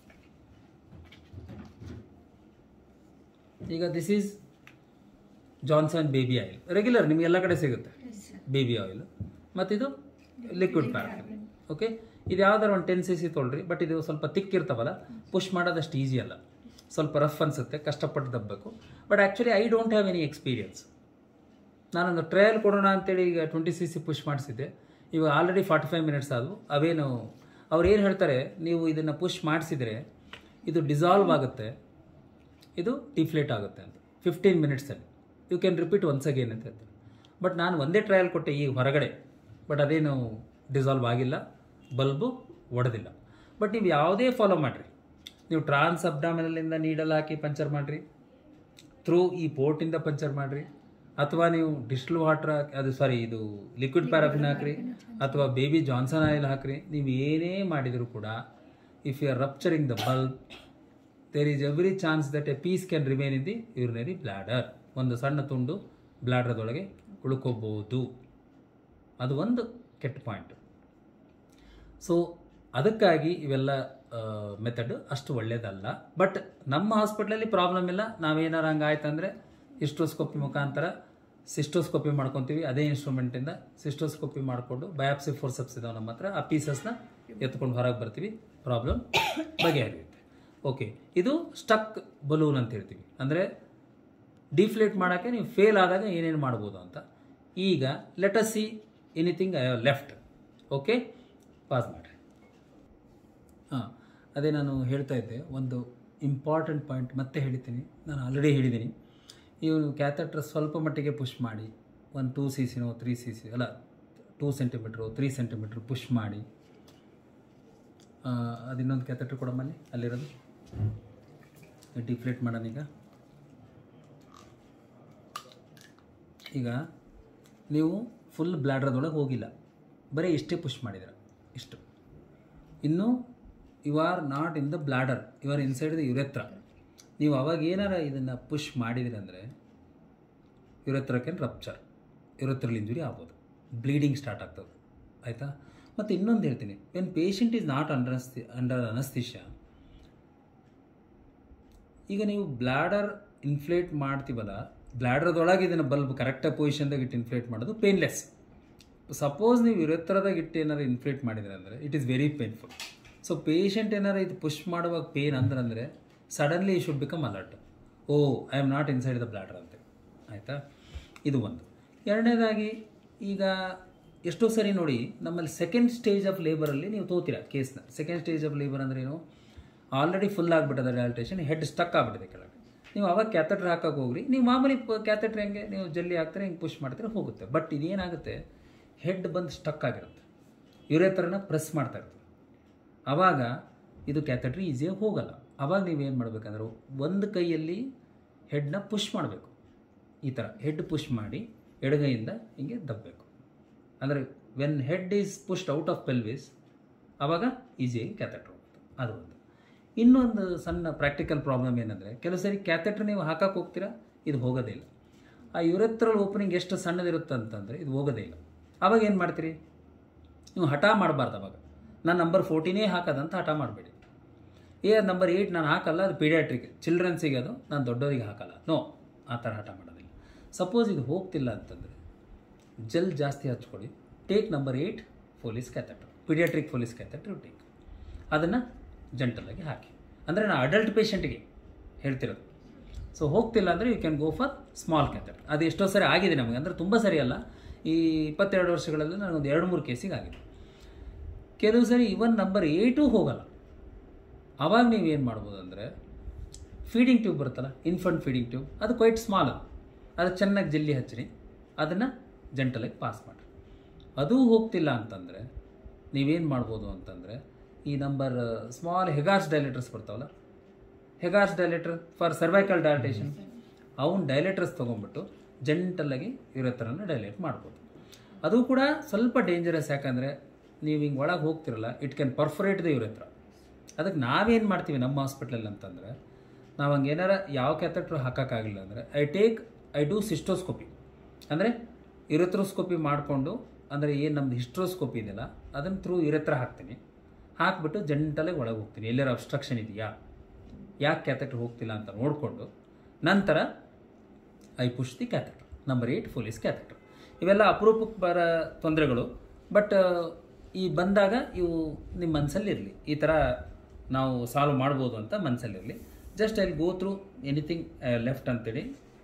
ಈಗ this is Johnson baby oil regular ನಿಮ್ಗೆ ಎಲ್ಲ ಕಡೆ ಸಿಗುತ್ತೆ ಬೇಬಿ ಆಯಿಲ್ ಮತ್ತಿದು ಲಿಕ್ವಿಡ್ ಪ್ಯಾರಾಫಿನ್ ಓಕೆ ಇದು ಯಾವ್ದಾರು ಒಂದು ಟೆನ್ ಸಿ ಸಿ ತೊಗೊಳ್ರಿ ಬಟ್ ಇದು ಸ್ವಲ್ಪ ತಿಕ್ ಇರ್ತಾವಲ್ಲ ಪುಷ್ ಮಾಡೋದಷ್ಟು ಈಸಿ ಅಲ್ಲ ಸ್ವಲ್ಪ ರಫ್ ಅನಿಸುತ್ತೆ ಕಷ್ಟಪಟ್ಟು ದಬ್ಬಬೇಕು but actually I don't have any experience ನಾನೊಂದು ಟ್ರಯಲ್ ಕೊಡೋಣ ಅಂತೇಳಿ ಈಗ ಟ್ವೆಂಟಿ ಸಿ ಸಿ ಪುಷ್ ಮಾಡಿಸಿದ್ದೆ ಇವಾಗ ಆಲ್ರೆಡಿ ಫಾರ್ಟಿ ಫೈವ್ ಮಿನಿಟ್ಸ್ ಆದವು ಅವೇನು ಅವ್ರು ಏನು ಹೇಳ್ತಾರೆ ನೀವು ಇದನ್ನು ಪುಷ್ ಮಾಡಿಸಿದರೆ ಇದು ಡಿಸಾಲ್ವ್ ಆಗುತ್ತೆ ಇದು ಡಿಫ್ಲೇಟ್ ಆಗುತ್ತೆ ಅಂತ ಫಿಫ್ಟೀನ್ ಮಿನಿಟ್ಸಲ್ಲಿ you can repeat once again ಅಂತ ಹೇಳ್ತಾರೆ ಬಟ್ ನಾನು ಒಂದೇ ಟ್ರಯಲ್ ಕೊಟ್ಟೆ ಈಗ ಹೊರಗಡೆ ಬಟ್ ಅದೇನು ಡಿಸಾಲ್ವ್ ಆಗಿಲ್ಲ ಬಲ್ಬು ಒಡೆದಿಲ್ಲ ಬಟ್ ನೀವು ಯಾವುದೇ ಫಾಲೋ ಮಾಡಿರಿ ನೀವು ಟ್ರಾನ್ಸ್ ಅಬ್ಡಾಮಿನಲ್ಲಿಂದ ನೀಡಲ್ ಹಾಕಿ ಪಂಚರ್ ಮಾಡಿರಿ ಥ್ರೂ ಈ ಪೋರ್ಟಿಂದ ಪಂಚರ್ ಮಾಡಿರಿ ಅಥವಾ ನೀವು ಡಿಸ್ಟಲ್ ವಾಟರ್ ಅದು ಸಾರಿ ಇದು ಲಿಕ್ವಿಡ್ ಪ್ಯಾರಾಫಿನ್ ಹಾಕ್ರಿ ಅಥವಾ ಬೇಬಿ ಜಾನ್ಸನ್ ಆಯಿಲ್ ಹಾಕ್ರಿ ನೀವು ಏನೇ ಮಾಡಿದರೂ ಕೂಡ if you are rupturing the bulb there is every chance that a piece can remain in the urinary bladder ಒಂದು ಸಣ್ಣ ತುಂಡು ಬ್ಲಾಡರ್ದೊಳಗೆ ಉಳ್ಕೋಬೋದು ಅದು ಒಂದು ಕೆಟ್ಟ ಪಾಯಿಂಟ್ ಸೊ ಅದಕ್ಕಾಗಿ ಇವೆಲ್ಲ ಮೆಥಡ್ ಅಷ್ಟು ಒಳ್ಳೆಯದಲ್ಲ ಬಟ್ ನಮ್ಮ ಹಾಸ್ಪಿಟ್ಲಲ್ಲಿ ಪ್ರಾಬ್ಲಮ್ ಇಲ್ಲ ನಾವೇನಾರು ಹಂಗೆ ಆಯ್ತಂದರೆ ಹಿಸ್ಟ್ರೋಸ್ಕೋಪಿ ಮುಖಾಂತರ ಸಿಸ್ಟೋಸ್ಕೋಪಿ ಮಾಡ್ಕೊತೀವಿ ಅದೇ ಇನ್ಸ್ಟ್ರೂಮೆಂಟಿಂದ ಸಿಸ್ಟೋಸ್ಕೋಪಿ ಮಾಡಿಕೊಂಡು ಬಯಾಪ್ಸಿ ಫೋರ್ಸಪ್ಸ್ ಇದಾವೆ ನಮ್ಮ ಹತ್ರ ಆ ಪೀಸಸ್ನ ಎತ್ಕೊಂಡು ಹೊರಗೆ ಬರ್ತೀವಿ ಪ್ರಾಬ್ಲಮ್ ಬಗೆಹರಿಯುತ್ತೆ ಓಕೆ ಇದು ಸ್ಟಕ್ ಬಲೂನ್ ಅಂತ ಹೇಳ್ತೀವಿ ಅಂದರೆ ಡಿಫ್ಲೇಟ್ ಮಾಡೋಕ್ಕೆ ನೀವು ಫೇಲ್ ಆದಾಗ ಏನೇನು ಮಾಡ್ಬೋದು ಅಂತ ಈಗ let us see anything I have left okay pass ಮಾಡಿರಿ ಹಾಂ ಅದೇ ನಾನು ಹೇಳ್ತಾ ಇದ್ದೆ ಒಂದು ಇಂಪಾರ್ಟೆಂಟ್ ಪಾಯಿಂಟ್ ಮತ್ತೆ ಹೇಳ್ತೀನಿ ನಾನು ಆಲ್ರೆಡಿ ಹೇಳಿದ್ದೀನಿ ಇವನು ಕ್ಯಾಥೆಟ್ರ್ ಸ್ವಲ್ಪ ಮಟ್ಟಿಗೆ ಪುಷ್ ಮಾಡಿ ಒಂದು ಟೂ ಸಿ ಸಿನೋ ತ್ರೀ ಸಿ ಸಿ ಅಲ್ಲ two centimetre three centimetre push ಮಾಡಿ ಅದು ಇನ್ನೊಂದು ಕ್ಯಾಥೆಟ್ರ್ ಕೊಡಮ್ಮಲ್ಲಿ ಅಲ್ಲಿರೋದು ಡಿಫ್ಲೇಟ್ ಮಾಡೋಣ ಈಗ ಈಗ ನೀವು ಫುಲ್ ಬ್ಲ್ಯಾಡ್ರದೊಳಗೆ ಹೋಗಿಲ್ಲ ಬರೀ ಇಷ್ಟೇ ಪುಷ್ ಮಾಡಿದ್ದೀರ ಇಷ್ಟು ಇನ್ನೂ you are not in the bladder you are inside the urethra ನೀವು ಅವಾಗ ಏನಾರ ಇದನ್ನು ಪುಷ್ ಮಾಡಿದ್ರಿ ಅಂದರೆ urethra can rupture urethral injury ಆಗ್ಬೋದು ಬ್ಲೀಡಿಂಗ್ ಸ್ಟಾರ್ಟ್ ಆಗ್ತದೆ ಆಯಿತಾ ಮತ್ತು ಇನ್ನೊಂದು ಹೇಳ್ತೀನಿ when patient is not under under anaesthesia ಈಗ ನೀವು ಬ್ಲ್ಯಾಡರ್ ಇನ್ಫ್ಲೇಟ್ ಮಾಡ್ತೀವಲ್ಲ ಬ್ಲ್ಯಾಡರ್ದೊಳಗೆ ಇದನ್ನು ಬಲ್ಬ್ ಕರೆಕ್ಟಾಗಿ ಪೊಸಿಷನ್ದಾಗ ಇಟ್ಟು ಇನ್ಫ್ಲೇಟ್ ಮಾಡೋದು ಪೇನ್ಲೆಸ್ ಸಪೋಸ್ ನೀವು ಯುರೆತ್ರದಾಗ ಇಟ್ಟು ಏನಾರು ಇನ್ಫ್ಲೇಟ್ ಮಾಡಿದ್ರೆ ಅಂದರೆ it is very painful so patient ಏನಾರು ಇದು ಪುಷ್ ಮಾಡುವಾಗ ಪೇನ್ ಅಂದ್ರೆ ಅಂದರೆ ಸಡನ್ಲಿ ಈ should become alert oh I am not inside the bladder ಅಂತೇಳಿ ಆಯಿತಾ ಇದು ಒಂದು ಎರಡನೇದಾಗಿ ಈಗ ಎಷ್ಟೋ ಸರಿ ನೋಡಿ ನಮ್ಮಲ್ಲಿ ಸೆಕೆಂಡ್ ಸ್ಟೇಜ್ ಆಫ್ ಲೇಬರಲ್ಲಿ ನೀವು ತೋತೀರಾ ಕೇಸ್ನ ಸೆಕೆಂಡ್ ಸ್ಟೇಜ್ ಆಫ್ ಲೇಬರ್ ಅಂದ್ರೆ ಏನು ಆಲ್ರೆಡಿ ಫುಲ್ ಆಗಿಬಿಟ್ಟದ ಡೈಲ್ಟೇಷನ್ ಹೆಡ್ ಸ್ಟಕ್ ಆಗಿಬಿಟ್ಟಿದೆ ಕೆಳಗೆ ನೀವು ಅವಾಗ ಕ್ಯಾಥೆಟ್ರ್ ಹಾಕಕ್ಕೆ ಹೋಗ್ರಿ ನೀವು ಮಾಮೂಲಿ ಕ್ಯಾಥೆಟ್ರ್ ಹೆಂಗೆ ನೀವು ಜಲ್ಲಿ ಹಾಕ್ತಾರೆ ಹಿಂಗೆ ಪುಷ್ ಮಾಡ್ತಾರೆ ಹೋಗುತ್ತೆ ಬಟ್ ಇದೇನಾಗುತ್ತೆ ಹೆಡ್ ಬಂದು ಸ್ಟಕ್ ಆಗಿರುತ್ತೆ ಯುರೇತ್ರನ ಪ್ರೆಸ್ ಮಾಡ್ತಾ ಇರ್ತದೆ ಆವಾಗ ಇದು ಕ್ಯಾಥೆಟ್ರಿ ಈಸಿಯಾಗಿ ಹೋಗಲ್ಲ ಆವಾಗ ನೀವೇನು ಮಾಡಬೇಕಂದ್ರೆ ಒಂದು ಕೈಯಲ್ಲಿ ಹೆಡ್ನ ಪುಷ್ ಮಾಡಬೇಕು ಈ ಥರ ಹೆಡ್ ಪುಷ್ ಮಾಡಿ ಎಡಗೈಯಿಂದ ಹಿಂಗೆ ದಬ್ಬಬೇಕು ಅಂದರೆ when head is pushed out of pelvis ಆವಾಗ ಈಸಿಯಾಗಿ ಕ್ಯಾಥೆಟ್ರ್ ಹೋಗುತ್ತೆ ಅದು ಒಂದು ಇನ್ನೊಂದು ಸಣ್ಣ ಪ್ರಾಕ್ಟಿಕಲ್ ಪ್ರಾಬ್ಲಮ್ ಏನಂದರೆ ಕೆಲವು ಸರಿ ಕ್ಯಾಥೆಟ್ರ್ ನೀವು ಹಾಕಕ್ಕೆ ಹೋಗ್ತೀರಾ ಇದು ಹೋಗೋದೇ ಇಲ್ಲ ಆ ಯುರೆತ್ರಲ್ ಓಪನಿಂಗ್ ಎಷ್ಟು ಸಣ್ಣದಿರುತ್ತೆ ಅಂತಂದರೆ ಇದು ಹೋಗೋದೇ ಇಲ್ಲ ಆವಾಗ ಏನು ಮಾಡ್ತೀರಿ ನೀವು ಹಠ ಮಾಡಬಾರ್ದು ಅವಾಗ ನಾನು ನಂಬರ್ ಫೋರ್ಟೀನೇ ಹಾಕೋದಂತ ಹಠ ಮಾಡಬೇಡಿ ಏ ಅದು ನಂಬರ್ ಏಯ್ಟ್ ನಾನು ಹಾಕಲ್ಲ ಅದು ಪೀಡಿಯಾಟ್ರಿಕ್ ಚಿಲ್ಡ್ರನ್ಸಿಗೆ ಅದು ನಾನು ದೊಡ್ಡವರಿಗೆ ಹಾಕಲ್ಲ ನೋ ಆ ಥರ ಹಠ ಮಾಡೋದಿಲ್ಲ ಸಪೋಸ್ ಇದು ಹೋಗ್ತಿಲ್ಲ ಅಂತಂದರೆ ಜೆಲ್ ಜಾಸ್ತಿ ಹಚ್ಕೊಳ್ಳಿ take number eight Foley's catheter paediatric Foley's catheter take ಅದನ್ನು ಜಂಟಲಾಗಿ ಹಾಕಿ ಅಂದರೆ ನಾನು ಅಡಲ್ಟ್ ಪೇಷಂಟಿಗೆ ಹೇಳ್ತಿರೋದು ಸೊ ಹೋಗ್ತಿಲ್ಲ ಅಂದರೆ you can go for small catheter ಅದು ಎಷ್ಟೋ ಸರಿ ಆಗಿದೆ ನಮಗೆ ಅಂದರೆ ತುಂಬ ಸರಿ ಅಲ್ಲ ಈ ಇಪ್ಪತ್ತೆರಡು ವರ್ಷಗಳಲ್ಲಿ ನನಗೊಂದು ಎರಡು ಮೂರು ಕೇಸಿಗೆ ಆಗಿದೆ ಕೆಲವು ಸರಿ ಇವನ್ ನಂಬರ್ ಏಯ್ಟು ಹೋಗಲ್ಲ ಆವಾಗ ನೀವು ಏನು ಮಾಡ್ಬೋದು ಅಂದರೆ ಫೀಡಿಂಗ್ ಟ್ಯೂಬ್ ಬರುತ್ತಲ್ಲ ಇನ್ಫಂಟ್ ಫೀಡಿಂಗ್ ಟ್ಯೂಬ್ ಅದು ಕ್ವೈಟ್ ಸ್ಮಾಲ್ ಅದು ಅದು ಚೆನ್ನಾಗಿ ಜಲ್ಲಿ ಹಚ್ಚಿರಿ ಅದನ್ನು ಜಂಟಲಾಗಿ ಪಾಸ್ ಮಾಡಿರಿ ಅದೂ ಹೋಗ್ತಿಲ್ಲ ಅಂತಂದರೆ ನೀವೇನು ಮಾಡ್ಬೋದು ಅಂತಂದರೆ ಈ ನಂಬರ್ ಸ್ಮಾಲ್ ಹೆಗಾರ್ಸ್ ಡೈಲೇಟರ್ಸ್ ಬರ್ತಾವಲ್ಲ ಹೆಗಾರ್ಸ್ ಡೈಲೇಟರ್ ಫಾರ್ ಸರ್ವೈಕಲ್ ಡೈಲೇಟೇಷನ್ ಅವನ್ ಡೈಲೇಟರ್ಸ್ ತೊಗೊಂಡ್ಬಿಟ್ಟು ಜಂಟಲಾಗಿ ಯುರೆತ್ರನ ಡೈಲೇಟ್ ಮಾಡ್ಬೋದು ಅದು ಕೂಡ ಸ್ವಲ್ಪ ಡೇಂಜರಸ್ ಯಾಕಂದರೆ ನೀವು ಹಿಂಗೆ ಒಳಗೆ ಹೋಗ್ತಿರಲ್ಲ it can perforate the urethra ಅದಕ್ಕೆ ನಾವೇನು ಮಾಡ್ತೀವಿ ನಮ್ಮ ಹಾಸ್ಪಿಟ್ಲಲ್ಲಿ ಅಂತಂದರೆ ನಾವು ಹಂಗೆ ಏನಾರ ಯಾವ ಕ್ಯಾಥೆಟ್ರು ಹಾಕೋಕ್ಕಾಗಿಲ್ಲ ಅಂದರೆ I take I do cystoscopy ಅಂದರೆ ಯುರೆಥ್ರೋಸ್ಕೋಪಿ ಮಾಡಿಕೊಂಡು ಅಂದರೆ ಏನು ನಮ್ಮದು ಹಿಸ್ಟ್ರೋಸ್ಕೋಪಿ ಇದೆಯಲ್ಲ ಅದನ್ನು ಥ್ರೂ ಯುರೆತ್ರ ಹಾಕ್ತೀನಿ ಹಾಕ್ಬಿಟ್ಟು ಜಂಟಲಾಗಿ ಒಳಗೆ ಹೋಗ್ತೀನಿ ಎಲ್ಲರ ಅಬ್ಸ್ಟ್ರಕ್ಷನ್ ಇದೆಯಾ ಯಾಕೆ ಕ್ಯಾಥೆಟ್ರ್ ಹೋಗ್ತಿಲ್ಲ ಅಂತ ನೋಡಿಕೊಂಡು ನಂತರ I push the catheter number eight Foley's catheter ಇವೆಲ್ಲ ಅಪರೂಪಕ್ಕೆ ಬರೋ ತೊಂದರೆಗಳು ಬಟ್ ಈ ಬಂದಾಗ ಇವು ನಿಮ್ಮ ಮನಸ್ಸಲ್ಲಿ ಇರಲಿ ಈ ಥರ ನಾವು ಸಾಲ್ವ್ ಮಾಡ್ಬೋದು ಅಂತ ಮನಸ್ಸಲ್ಲಿರಲಿ just I go through anything left ಅಂತೇಳಿ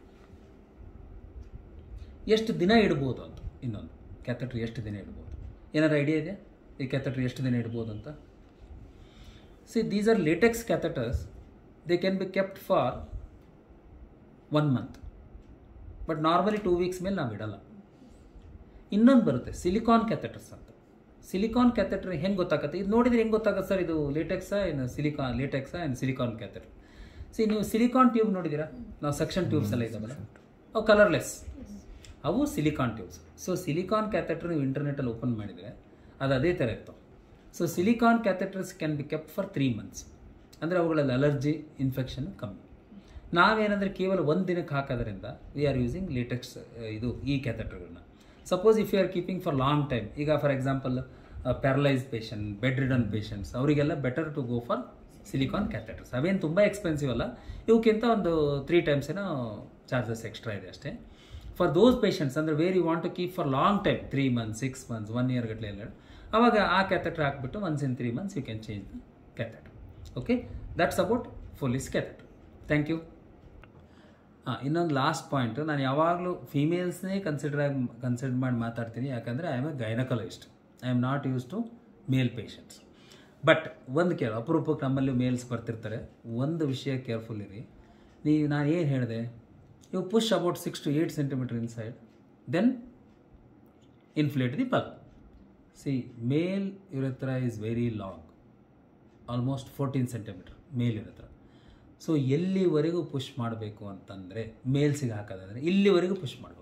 ಎಷ್ಟು ದಿನ ಇಡ್ಬೋದು ಅಂತ ಇನ್ನೊಂದು ಕ್ಯಾಥೆಟ್ರ್ ಎಷ್ಟು ದಿನ ಇಡ್ಬೋದು ಏನಾರು ಐಡಿಯಾ ಇದೆ ಈ ಕ್ಯಾಥೆಟ್ರ್ ಎಷ್ಟು ದಿನ ಇಡ್ಬೋದು ಅಂತ see these are latex catheters they can be kept for one month but normally two weeks ಮೇಲೆ ನಾವು ಇಡಲ್ಲ ಇನ್ನೊಂದು ಬರುತ್ತೆ ಸಿಲಿಕಾನ್ ಕ್ಯಾಥೆಟರ್ಸ್ ಅಂತ ಸಿಲಿಕಾನ್ ಕ್ಯಾಥೆಟರ್ ಹೆಂಗೆ ಗೊತ್ತಾಗುತ್ತೆ ಇದು ನೋಡಿದ್ರೆ ಹೆಂಗೆ ಗೊತ್ತಾಗುತ್ತೆ ಸರ್ ಇದು ಲೇಟೆಕ್ಸಾ ಏನು ಸಿಲಿಕಾನ್ ಲೇಟೆಕ್ಸಾ ಏನು ಸಿಲಿಕಾನ್ ಕ್ಯಾಥೆಟರ್ ಸಿ ನೀವು ಸಿಲಿಕಾನ್ ಟ್ಯೂಬ್ ನೋಡಿದ್ದೀರಾ ನಾವು ಸೆಕ್ಷನ್ ಟ್ಯೂಬ್ಸ್ ಎಲ್ಲ ಇದ್ದಾವಲ್ಲ ಅವು ಕಲರ್ಲೆಸ್ ಅವು silicone tubes so silicone catheter ನೀವು ಇಂಟರ್ನೆಟಲ್ಲಿ ಓಪನ್ ಮಾಡಿದರೆ ಅದು ಅದೇ ಥರ ಇರ್ತವೆ so silicone catheters can be kept for three months ಅಂದರೆ ಅವುಗಳಲ್ಲಿ ಅಲರ್ಜಿ ಇನ್ಫೆಕ್ಷನ್ ಕಮ್ಮಿ ನಾವೇನಂದರೆ ಕೇವಲ ಒಂದು ದಿನಕ್ಕೆ ಹಾಕೋದ್ರಿಂದ ವಿ ಆರ್ ಯೂಸಿಂಗ್ ಲೇಟೆಕ್ಸ್ ಇದು ಈ ಕ್ಯಾಥೆಟರ್ಗಳನ್ನ suppose if you are keeping for long time ಈಗ for example paralyse patient bedridden patients ಅವರಿಗೆಲ್ಲ better to go for silicone catheters ಅವೇನು ತುಂಬ ಎಕ್ಸ್ಪೆನ್ಸಿವ್ ಅಲ್ಲ ಇವಕ್ಕಿಂತ ಒಂದು ತ್ರೀ ಟೈಮ್ಸ್ ಏನೋ ಚಾರ್ಜಸ್ ಎಕ್ಸ್ಟ್ರಾ ಇದೆ ಅಷ್ಟೇ ಫಾರ್ ದೋಸ್ ಪೇಷಂಟ್ಸ್ ಅಂದರೆ where you want to keep for long time three months six months one year ಗಟ್ಟಲೆ ಎಲ್ಲ ಆವಾಗ ಆ ಕ್ಯಾಥೆಟರ್ ಹಾಕ್ಬಿಟ್ಟು once in three months you can change the catheter okay that's about Foley's catheter thank you ಹಾಂ ಇನ್ನೊಂದು last point ನಾನು ಯಾವಾಗಲೂ ಫೀಮೇಲ್ಸ್ನೇ consider ಆಗಿ ಕನ್ಸಿಡರ್ ಮಾಡಿ ಮಾತಾಡ್ತೀನಿ ಯಾಕಂದರೆ I am a gynaecologist I am not used to male patients but ಒಂದು ಕೇಳು ಅಪರೂಪಕ್ಕೆ ನಮ್ಮಲ್ಲಿ ಮೇಲ್ಸ್ ಬರ್ತಿರ್ತಾರೆ ಒಂದು ವಿಷಯ ಕೇರ್ಫುಲ್ ಇರಿ ನೀವು ನಾನು ಏನು ಹೇಳಿದೆ you push about six to eight centimetre inside then inflate the bulb see male urethra is very long almost fourteen centimetre male urethra so ಎಲ್ಲಿವರೆಗೂ ಪುಷ್ ಮಾಡಬೇಕು ಅಂತಂದರೆ ಮೇಲ್ಸಿಗೆ ಹಾಕೋದಾದರೆ ಇಲ್ಲಿವರೆಗೂ ಪುಷ್ ಮಾಡಬೇಕು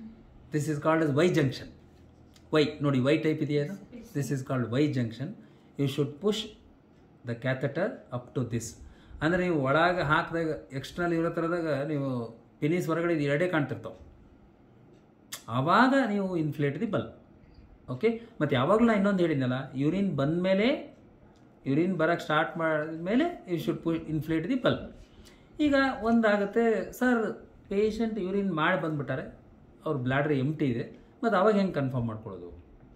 this is called as Y junction Y ನೋಡಿ Y type ಇದೆಯಾ ಅದು this is called Y junction you should push the catheter up to this ಅಂದರೆ ನೀವು ಒಳಗೆ ಹಾಕಿದಾಗ ಎಕ್ಸ್ಟ್ರನಲ್ ಇರೋ ಥರದಾಗ ನೀವು ಪಿನೀಸ್ ಹೊರಗಡೆ ಇದು ಎರಡೇ ಕಾಣ್ತಿರ್ತಾವೆ ಆವಾಗ ನೀವು ಇನ್ಫ್ಲೇಟ್ ದಿ ಬಲ್ಬ್ ಓಕೆ ಮತ್ತು ಯಾವಾಗಲೂ ನಾನು ಇನ್ನೊಂದು ಹೇಳಿದ್ನಲ್ಲ ಯೂರಿನ್ ಬಂದಮೇಲೆ ಯೂರಿನ್ ಬರೋಕ್ಕೆ ಸ್ಟಾರ್ಟ್ ಮಾಡಿದ್ಮೇಲೆ you should push inflate the bulb ಈಗ ಒಂದಾಗುತ್ತೆ ಸರ್ ಪೇಷಂಟ್ ಯೂರಿನ್ ಮಾಡಿ ಬಂದ್ಬಿಟ್ಟಾರೆ ಅವ್ರ ಬ್ಲಾಡ್ರ್ ಎಂಟಿ ಇದೆ ಮತ್ತು ಅವಾಗ ಹೆಂಗೆ ಕನ್ಫರ್ಮ್ ಮಾಡ್ಕೊಳ್ಳೋದು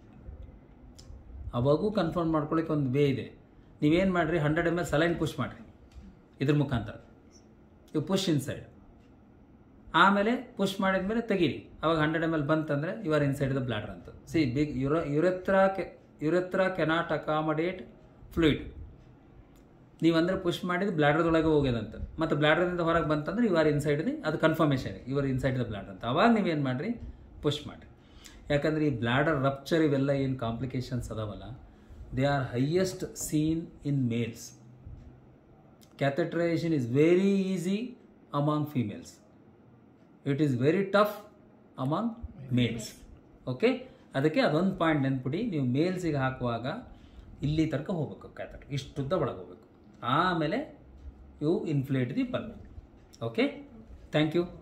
ಅವಾಗೂ ಕನ್ಫರ್ಮ್ ಮಾಡ್ಕೊಳ್ಳಿಕ್ಕೆ ಒಂದು ವೇ ಇದೆ ನೀವೇನು ಮಾಡಿರಿ hundred M L saline push ಮಾಡಿರಿ ಇದ್ರ ಮುಖಾಂತರ ಇವು ಪುಷ್ ಇನ್ಸೈಡ್ ಆಮೇಲೆ ಪುಷ್ ಮಾಡಿದ್ಮೇಲೆ ತೆಗೀರಿ ಅವಾಗ ಹಂಡ್ರೆಡ್ ಎಮ್ ಎಲ್ ಬಂತಂದರೆ you are inside the bladder ಅಂತ ಸಿ ಬಿಗ್ ಯುರ ಯುರೆತ್ರಾ ಕೆ ಯುರೆತ್ರಾ ಕೆನಾಟ್ ಅಕಾಮಡೇಟ್ ಫ್ಲೂಯಿಡ್ ನೀವು ಅಂದರೆ ಪುಷ್ ಮಾಡಿದ್ದು ಬ್ಲಾಡರ್ದೊಳಗೆ ಹೋಗ್ಯದಂತ ಮತ್ತು ಬ್ಲಾಡರ್ದಿಂದ ಹೊರಗೆ ಬಂತಂದ್ರೆ ಯು ಆರ್ ಇನ್ಸೈಡ್ ದಿ ಅದು confirmation you are inside the bladder ಅಂತ ಅವಾಗ ನೀವೇನು ಮಾಡಿರಿ ಪುಷ್ ಮಾಡಿರಿ ಯಾಕಂದರೆ ಈ ಬ್ಲಾಡರ್ ರಪ್ಚರ್ ಇವೆಲ್ಲ ಏನು ಕಾಂಪ್ಲಿಕೇಶನ್ಸ್ ಅದಾವಲ್ಲ they are highest seen in males catheterisation is very easy among females it is very tough among males okay ಅದಕ್ಕೆ ಅದೊಂದು ಪಾಯಿಂಟ್ ನೆನ್ಪಿಡಿ ನೀವು ಮೇಲ್ಸಿಗೆ ಹಾಕುವಾಗ ಇಲ್ಲಿ ತನಕ ಹೋಗ್ಬೇಕು ಕ್ಯಾಥೆಟರ್ ಇಷ್ಟುದ್ದ ಒಳಗೆ ಹೋಗ್ಬೇಕು ಆಮೇಲೆ you inflate the bulb okay thank you